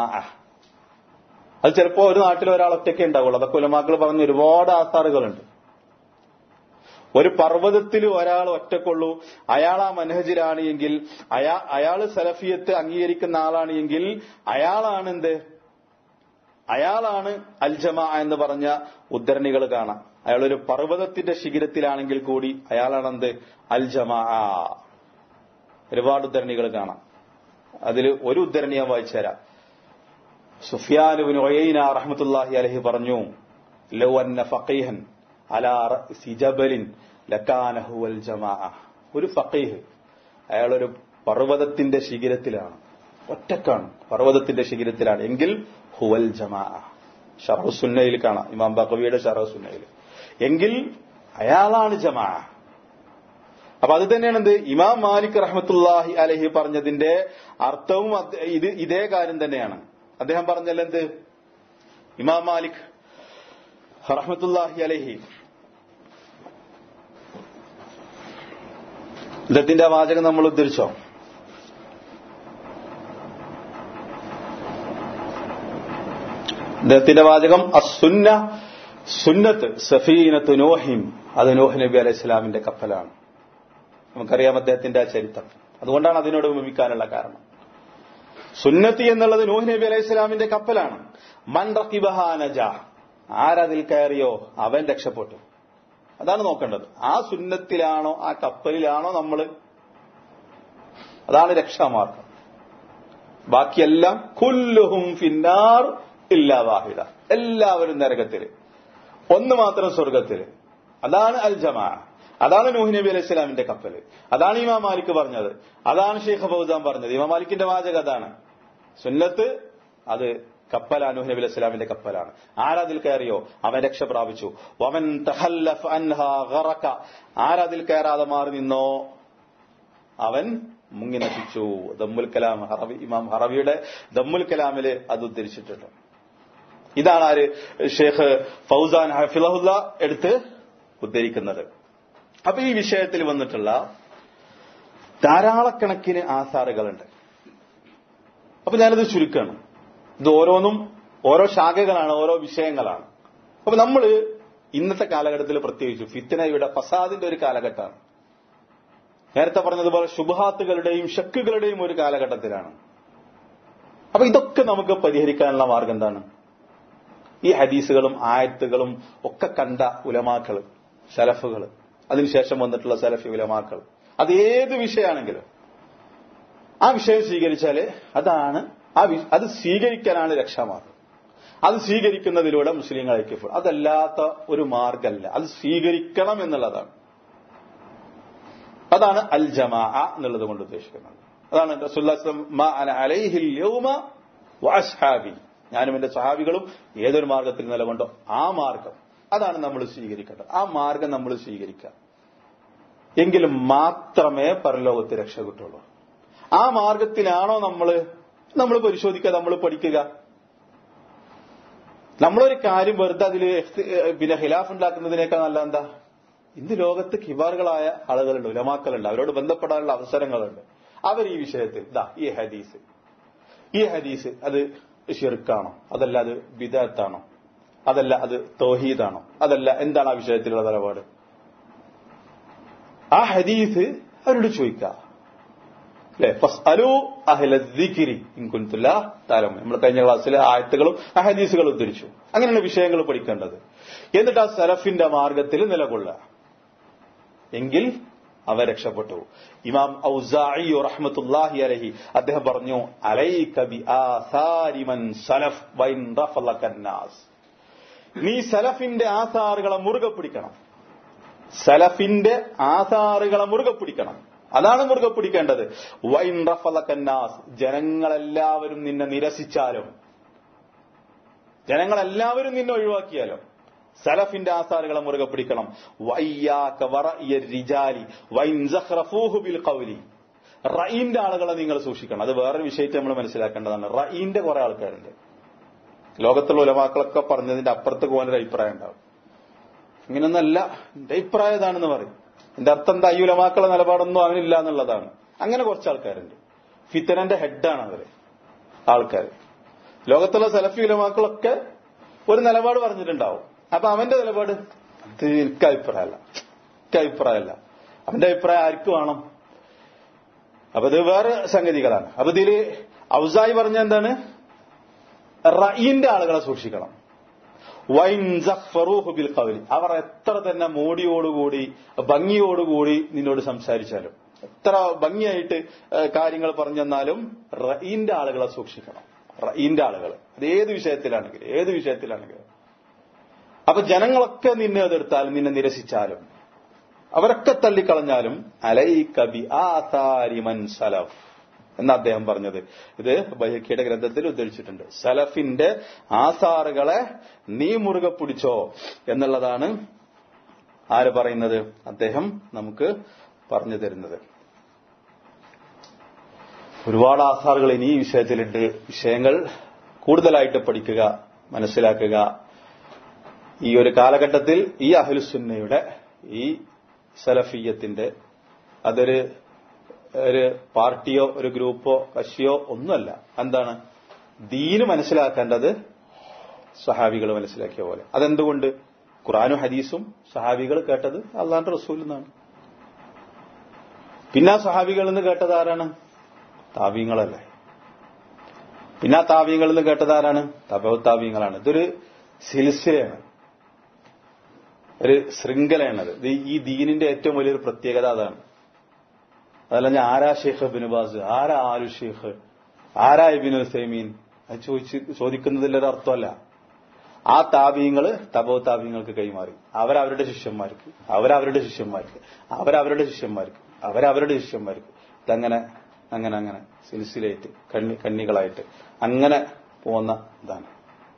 അത് ചിലപ്പോ ഒരു നാട്ടിൽ ഒരാൾ ഒറ്റയ്ക്ക് ഉണ്ടാവുള്ളൂ അതൊക്കെ ഉലമാക്കൾ പറഞ്ഞ ഒരുപാട് ആധാറുകളുണ്ട് ഒരു പർവ്വതത്തിൽ ഒരാൾ ഒറ്റക്കുള്ളൂ അയാൾ ആ മനഹജിലാണ് എങ്കിൽ അയാ അയാൾ സലഫിയത്ത് അംഗീകരിക്കുന്ന ആളാണ് എങ്കിൽ അയാളാണ് എന്ത് അയാളാണ് അൽജമ എന്ന് പറഞ്ഞ ഉദ്ധരണികൾ കാണാം അയാൾ ഒരു പർവ്വതത്തിന്റെ ശിഖിരത്തിലാണെങ്കിൽ കൂടി അയാളാണ് എന്ത് അൽജമ ഒരുപാട് ഉദ്ധരണികൾ കാണാം അതിൽ ഒരു ഉദ്ധരണി ഞാൻ വായിച്ചുതരാം സുഫിയാനുബിൻ ഒയൈന റഹ്മത്തുല്ലാഹി അലഹി പറഞ്ഞു ലൗ അന്ന ഫഖീഹൻ അലാ റഅ്സി ജബലിൻ ലക്കാന ഹുവൽ ജമാഅ ഒരു ഫഖീഹ് അയാളൊരു പർവ്വതത്തിന്റെ ശിഖിരത്തിലാണ് ഒറ്റക്കാണ് പർവ്വതത്തിന്റെ ശിഖിരത്തിലാണ് എങ്കിൽ ഹുവൽ ജമാഅ ഷറഹു സുന്നയിൽ കാണാം ഇമാം ബഖവിയുടെ ഷറഹു സുന്നയിൽ എങ്കിൽ അയാളാണ് ജമാ അപ്പൊ അത് തന്നെയാണ് എന്ത് ഇമാം മാലിക് റഹ്മത്തുല്ലാഹി അലഹി പറഞ്ഞതിന്റെ അർത്ഥവും അത് ഇത് ഇതേ കാര്യം തന്നെയാണ് അദ്ദേഹം പറഞ്ഞല്ലോ എന്ത് ഇമാം മാലിക് റഹ്മത്തുല്ലാഹി അലഹി ഇദ്ദേഹത്തിന്റെ വാചകം നമ്മൾ ഉദ്ധരിച്ചോ ഇദ്ദേഹത്തിന്റെ വാചകം അസുന്ന സുന്നത്ത് സഫീനത്ത് നോഹിം അത് നോഹ് നബി അലൈഹി ഇസ്ലാമിന്റെ കപ്പലാണ് നമുക്കറിയാം അദ്ദേഹത്തിന്റെ ആ ചരിത്രം അതുകൊണ്ടാണ് അതിനോട് ഉപമിക്കാനുള്ള കാരണം സുന്നത്തി എന്നുള്ളത് നൂഹ് നബി അലൈഹി ഇസ്ലാമിന്റെ കപ്പലാണ് മൻ റക്കിബഹാനജ ആരതിൽ കയറിയോ അവൻ രക്ഷപ്പെട്ടു അതാണ് നോക്കേണ്ടത് ആ സുന്നത്തിലാണോ ആ കപ്പലിലാണോ നമ്മൾ അതാണ് രക്ഷാമാർഗം ബാക്കിയെല്ലാം കുല്ലുഹും ഫിന്നാർ ഇല്ലാ വാഹിദ എല്ലാവരും നരകത്തില് ഒന്ന് മാത്രം സ്വർഗത്തില് അതാണ് അൽ ജമാ അതാണ് നൂഹ് നബി അലൈഹി സ്വലാമിന്റെ കപ്പല് അതാണ് ഇമാം മാലിക് പറഞ്ഞത് അതാണ് ഷെയ്ഖ് ഫൗസാൻ പറഞ്ഞത് ഇമാം മാലിക്കിന്റെ വാചകം അതാണ് സുന്നത്ത് അത് കപ്പലാണ് നൂഹ് നബി അലൈഹി സ്വലാമിന്റെ കപ്പലാണ് ആരാതിൽ കയറിയോ അവൻ രക്ഷ പ്രാപിച്ചു വമൻ തഹല്ലഫ് അൻഹാ ഗറക ആരാതിൽ കയറാതെ മാറി നിന്നോ അവൻ മുങ്ങി നശിച്ചു ദമ്മുൽ കലാം ഹറവി ഇമാം ഹറവിയുടെ ദമ്മുൽ കലാമില് അത് ഉദ്ധരിച്ചിട്ടുണ്ട് ഇതാണ് ആര് ഷേഖ് ഫൗസാൻ ഹഫിലഹുല്ല എടുത്ത് ഉദ്ധരിക്കുന്നത് അപ്പൊ ഈ വിഷയത്തിൽ വന്നിട്ടുള്ള ധാരാളക്കണക്കിന് ആധാറുകളുണ്ട് അപ്പൊ ഞാനത് ചുരുക്കാണ് ഇത് ഓരോന്നും ഓരോ ശാഖകളാണ് ഓരോ വിഷയങ്ങളാണ് അപ്പൊ നമ്മൾ ഇന്നത്തെ കാലഘട്ടത്തിൽ പ്രത്യേകിച്ചു ഫിത്തനയുടെ ഫസാദിന്റെ ഒരു കാലഘട്ടമാണ് നേരത്തെ പറഞ്ഞതുപോലെ ശുഭഹാത്തുകളുടെയും ഷക്കുകളുടെയും ഒരു കാലഘട്ടത്തിലാണ് അപ്പൊ ഇതൊക്കെ നമുക്ക് പരിഹരിക്കാനുള്ള മാർഗം എന്താണ് ഈ ഹദീസുകളും ആയത്തുകളും ഒക്കെ കണ്ട ഉലമാക്കൾ സലഫുകൾ അതിനുശേഷം വന്നിട്ടുള്ള സലഫി ഉലമാക്കൾ അത് ഏത് വിഷയമാണെങ്കിലും ആ വിഷയം സ്വീകരിച്ചാല് അതാണ് ആ വി- അത് സ്വീകരിക്കാനാണ് രക്ഷാമാർഗം അത് സ്വീകരിക്കുന്നതിലൂടെ മുസ്ലിങ്ങൾ ഐക്യപ്പെടും അതല്ലാത്ത ഒരു മാർഗമല്ല അത് സ്വീകരിക്കണം എന്നുള്ളതാണ് അതാണ് അൽ ജമാ എന്നുള്ളത് കൊണ്ട് ഉദ്ദേശിക്കുന്നത് അതാണ് റസൂലുള്ളാഹി മാ അന അലൈഹിൽ യൗമ വഅസ്ഹാബി ഞാനും എന്റെ സഹാബികളും ഏതൊരു മാർഗത്തിൽ നിലകൊണ്ടോ ആ മാർഗം അതാണ് നമ്മൾ സ്വീകരിക്കേണ്ടത് ആ മാർഗം നമ്മൾ സ്വീകരിക്കുക എങ്കിലും മാത്രമേ പരലോകത്ത് രക്ഷ കിട്ടുള്ളൂ ആ മാർഗത്തിലാണോ നമ്മൾ നമ്മൾ പരിശോധിക്കുക നമ്മൾ പഠിക്കുക നമ്മളൊരു കാര്യം വെറുതെ അതിൽ പിന്നെ ഖിലാഫ് ഉണ്ടാക്കുന്നതിനേക്കാൾ നല്ല എന്താ ഇന്ന് ലോകത്ത് കിബാറുകളായ ആളുകളുണ്ട് ഉലമാക്കളുണ്ട് അവരോട് ബന്ധപ്പെടാനുള്ള അവസരങ്ങളുണ്ട് അവർ ഈ വിഷയത്തിൽ ഇതാ ഈ ഹദീസ് ഈ ഹദീസ് അത് ഷിർക്കാണോ അതല്ല അത് ബിദാത്താണോ അതല്ല അത് തോഹീദാണോ അതല്ല എന്താണ് ആ വിഷയത്തിലുള്ള നിലപാട് ആ ഹദീസ് അവരോട് ചോദിക്കുക അല്ലെ ഫസ്അലു അഹ്ല ദിക്രി ഇൻ കുൻതും ലാ തഅലമൂൻ നമ്മൾ കഴിഞ്ഞ ക്ലാസ്സിലെ ആയത്തുകളും ആ ഹദീസുകളും ഉദ്ധരിച്ചു അങ്ങനെയുള്ള വിഷയങ്ങൾ പഠിക്കേണ്ടത് എന്നിട്ട് ആ സലഫിന്റെ മാർഗത്തിൽ നിലകൊള്ളുക എങ്കിൽ അവ രക്ഷപ്പെട്ടു ഇമാം ഔസാഇ റഹ്മത്തുല്ലാഹി അലഹി അദ്ദേഹം പറഞ്ഞു അലൈക ബി ആസാരി മൻ സലഫ് വൈൻ റഫലക നാസ് നീ സലഫിന്റെ ആസാറുകളെ മുറുകെ പിടിക്കണം സലഫിന്റെ ആസാറുകളെ മുറുകെ പിടിക്കണം അതാണ് മുറുകെ പിടിക്കേണ്ടത് വൈൻ റഫലക്കന്നാസ് ജനങ്ങളെല്ലാവരും നിന്നെ നിരസിച്ചാലും ജനങ്ങളെല്ലാവരും നിന്നെ ഒഴിവാക്കിയാലും സലഫിന്റെ ആസാറുകളെ മുറുകെ പിടിക്കണം വയ്യാക്ക വറഇയ റിജാലി വൈൻ സഖ്റഫൂഹു ബിൽ ഖൗലി റഈന്റെ ആളുകളെ നിങ്ങൾ സൂക്ഷിക്കണം അത് വേറൊരു വിഷയത്തെ നമ്മൾ മനസ്സിലാക്കേണ്ടതാണ് റഈന്റെ കുറെ ആൾക്കാരുണ്ട് ലോകത്തുള്ള ഉലമാക്കളൊക്കെ പറഞ്ഞതിന്റെ അപ്പുറത്ത് പോകാനൊരു അഭിപ്രായം ഉണ്ടാവും ഇങ്ങനൊന്നല്ല എന്റെ അഭിപ്രായം ഇതാണെന്ന് പറയും എന്റെ അർത്ഥം എന്താ ഈ ഉലമാക്കളുടെ നിലപാടൊന്നും അവനില്ല എന്നുള്ളതാണ് അങ്ങനെ കുറച്ച് ആൾക്കാരുണ്ട് ഫിത്തനന്റെ ഹെഡാണ് അവര് ആൾക്കാർ ലോകത്തുള്ള സലഫി ഉലമാക്കളൊക്കെ ഒരു നിലപാട് പറഞ്ഞിട്ടുണ്ടാവും അപ്പൊ അവന്റെ നിലപാട് അത് എനിക്ക് അഭിപ്രായമല്ല എനിക്ക് അഭിപ്രായമല്ല അവന്റെ അഭിപ്രായം ആർക്ക് വേണം അപ്പൊ ഇത് വേറെ സംഗതികളാണ് അപ്പൊ ഇതില് ഔസായി പറഞ്ഞ എന്താണ് റഈന്റെ ആളുകളെ സൂക്ഷിക്കണം വൈൻ സഖ്ഫറൂഹു ബിൽ ഖൗലി അവർ എത്ര തന്നെ മോടിയോടുകൂടി ഭംഗിയോടുകൂടി നിന്നോട് സംസാരിച്ചാലും എത്ര ഭംഗിയായിട്ട് ഏഹ്, കാര്യങ്ങൾ പറഞ്ഞെന്നാലും റഈന്റെ ആളുകളെ സൂക്ഷിക്കണം റഈന്റെ ആളുകൾ അത് ഏത് വിഷയത്തിലാണെങ്കിലും ഏത് വിഷയത്തിലാണെങ്കിലും അപ്പൊ ജനങ്ങളൊക്കെ നിന്നെ എതിർത്താലും നിന്നെ നിരസിച്ചാലും അവരൊക്കെ തള്ളിക്കളഞ്ഞാലും അലൈ കബി ആസാരി മൻ സലഫ് എന്ന് അദ്ദേഹം പറഞ്ഞത് ഇത് ബൈഹക്കിയുടെ ഗ്രന്ഥത്തിൽ ഉദ്ധരിച്ചിട്ടുണ്ട് സലഫിന്റെ ആസാറുകളെ നീ മുറുകെ പിടിച്ചോ എന്നുള്ളതാണ് ആര് പറയുന്നത് അദ്ദേഹം നമുക്ക് പറഞ്ഞു തരുന്നത് ഒരുപാട് ആസാറുകൾ ഇനി ഈ വിഷയത്തിലുണ്ട് വിഷയങ്ങൾ കൂടുതലായിട്ട് പഠിക്കുക മനസ്സിലാക്കുക ഈ ഒരു കാലഘട്ടത്തിൽ ഈ അഹ്ലുസുന്നയുടെ ഈ സലഫിയത്തിന്റെ അതൊരു ഒരു പാർട്ടിയോ ഒരു ഗ്രൂപ്പോ കക്ഷിയോ ഒന്നുമല്ല എന്താണ് ദീന് മനസ്സിലാക്കേണ്ടത് സഹാബികൾ മനസ്സിലാക്കിയ പോലെ അതെന്തുകൊണ്ട് ഖുറാനും ഹദീസും സഹാബികൾ കേട്ടത് അള്ളാന്റെ റസൂൽ എന്നാണ് പിന്നെ ആ സഹാബികളിൽ നിന്ന് കേട്ടത് ആരാണ് താവീങ്ങളല്ലേ പിന്നെ ആ താവീങ്ങളിൽ നിന്ന് കേട്ടത് ആരാണ് തപവ് താവീങ്ങളാണ് ഇതൊരു സിൽസിലയാണ് ഒരു ശൃംഖലയാണത് ഇത് ഈ ദീനിന്റെ ഏറ്റവും വലിയൊരു പ്രത്യേകത അതാണ് അതല്ല ഞാൻ ആരാ ഷെയ്ഖ് ബിനുബാസ് ആരാ ആലു ഷെയ്ഖ് ആരാ ഇബിനു സൈമീൻ അത് ചോദിച്ച് ചോദിക്കുന്നതിൽ ഒരു അർത്ഥമല്ല ആ താപീയങ്ങള് തപോ താപീയങ്ങൾക്ക് കൈമാറി അവരവരുടെ ശിഷ്യന്മാർക്ക് അവരവരുടെ ശിഷ്യന്മാർക്ക് അവരവരുടെ ശിഷ്യന്മാർക്ക് അവരവരുടെ ശിഷ്യന്മാർക്ക് ഇതങ്ങനെ അങ്ങനെ അങ്ങനെ സിൽസിലായിട്ട് കണ്ണി കണ്ണികളായിട്ട് അങ്ങനെ പോകുന്ന ഇതാണ്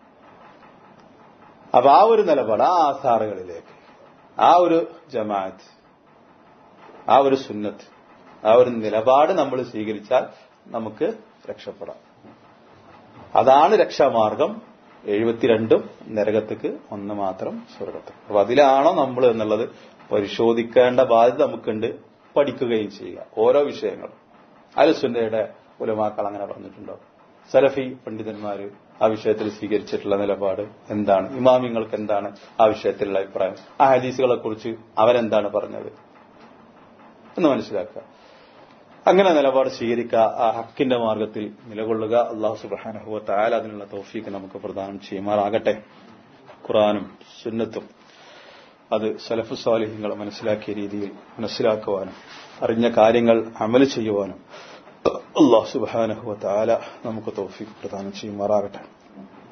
അപ്പൊ ആ ഒരു നിലപാട് ആ ആസാറുകളിലേക്ക് ആ ഒരു ജമാഅത്ത് ആ ഒരു സുന്നത്ത് ആ ഒരു നിലപാട് നമ്മൾ സ്വീകരിച്ചാൽ നമുക്ക് രക്ഷപ്പെടാം അതാണ് രക്ഷാമാർഗം എഴുപത്തിരണ്ടും നരകത്തേക്ക് ഒന്ന് മാത്രം സ്വർഗത്ത് അപ്പൊ അതിലാണോ നമ്മൾ എന്നുള്ളത് പരിശോധിക്കേണ്ട ബാധ്യത നമുക്കുണ്ട് പഠിക്കുകയും ചെയ്യുക ഓരോ വിഷയങ്ങളും അലുസുന്നയുടെ ഉലമാക്കൾ അങ്ങനെ പറഞ്ഞിട്ടുണ്ടോ സലഫി പണ്ഡിതന്മാര് ആ വിഷയത്തിൽ സ്വീകരിച്ചിട്ടുള്ള നിലപാട് എന്താണ് ഇമാമിങ്ങൾക്ക് എന്താണ് ആ വിഷയത്തിലുള്ള അഭിപ്രായം ആ ഹദീസുകളെ കുറിച്ച് അവരെന്താണ് പറഞ്ഞത് എന്ന് മനസ്സിലാക്കുക അങ്ങനെ നിലപാട് സ്വീകരിക്കുക ആ ഹക്കിന്റെ മാർഗത്തിൽ നിലകൊള്ളുക അള്ളാഹു സുബാനഹുവ തായാൽ അതിനുള്ള തൗഫീക്ക് നമുക്ക് പ്രദാനം ചെയ്യുമാറാകട്ടെ ഖുറാനും സുന്നത്തും അത് സലഫു സ്വാലിഹ്യങ്ങൾ മനസ്സിലാക്കിയ രീതിയിൽ മനസ്സിലാക്കുവാനും അറിഞ്ഞ കാര്യങ്ങൾ അമൽ ചെയ്യുവാനും അള്ളാഹു സുബാനഹുവ താല നമുക്ക് തൗഫീക്ക് പ്രദാനം ചെയ്യുമാറാകട്ടെ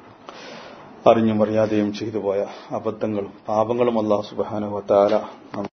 അറിഞ്ഞും അറിയാതെയും ചെയ്തു പോയ അബദ്ധങ്ങളും പാപങ്ങളും അള്ളാഹു സുബാനഹുവ താല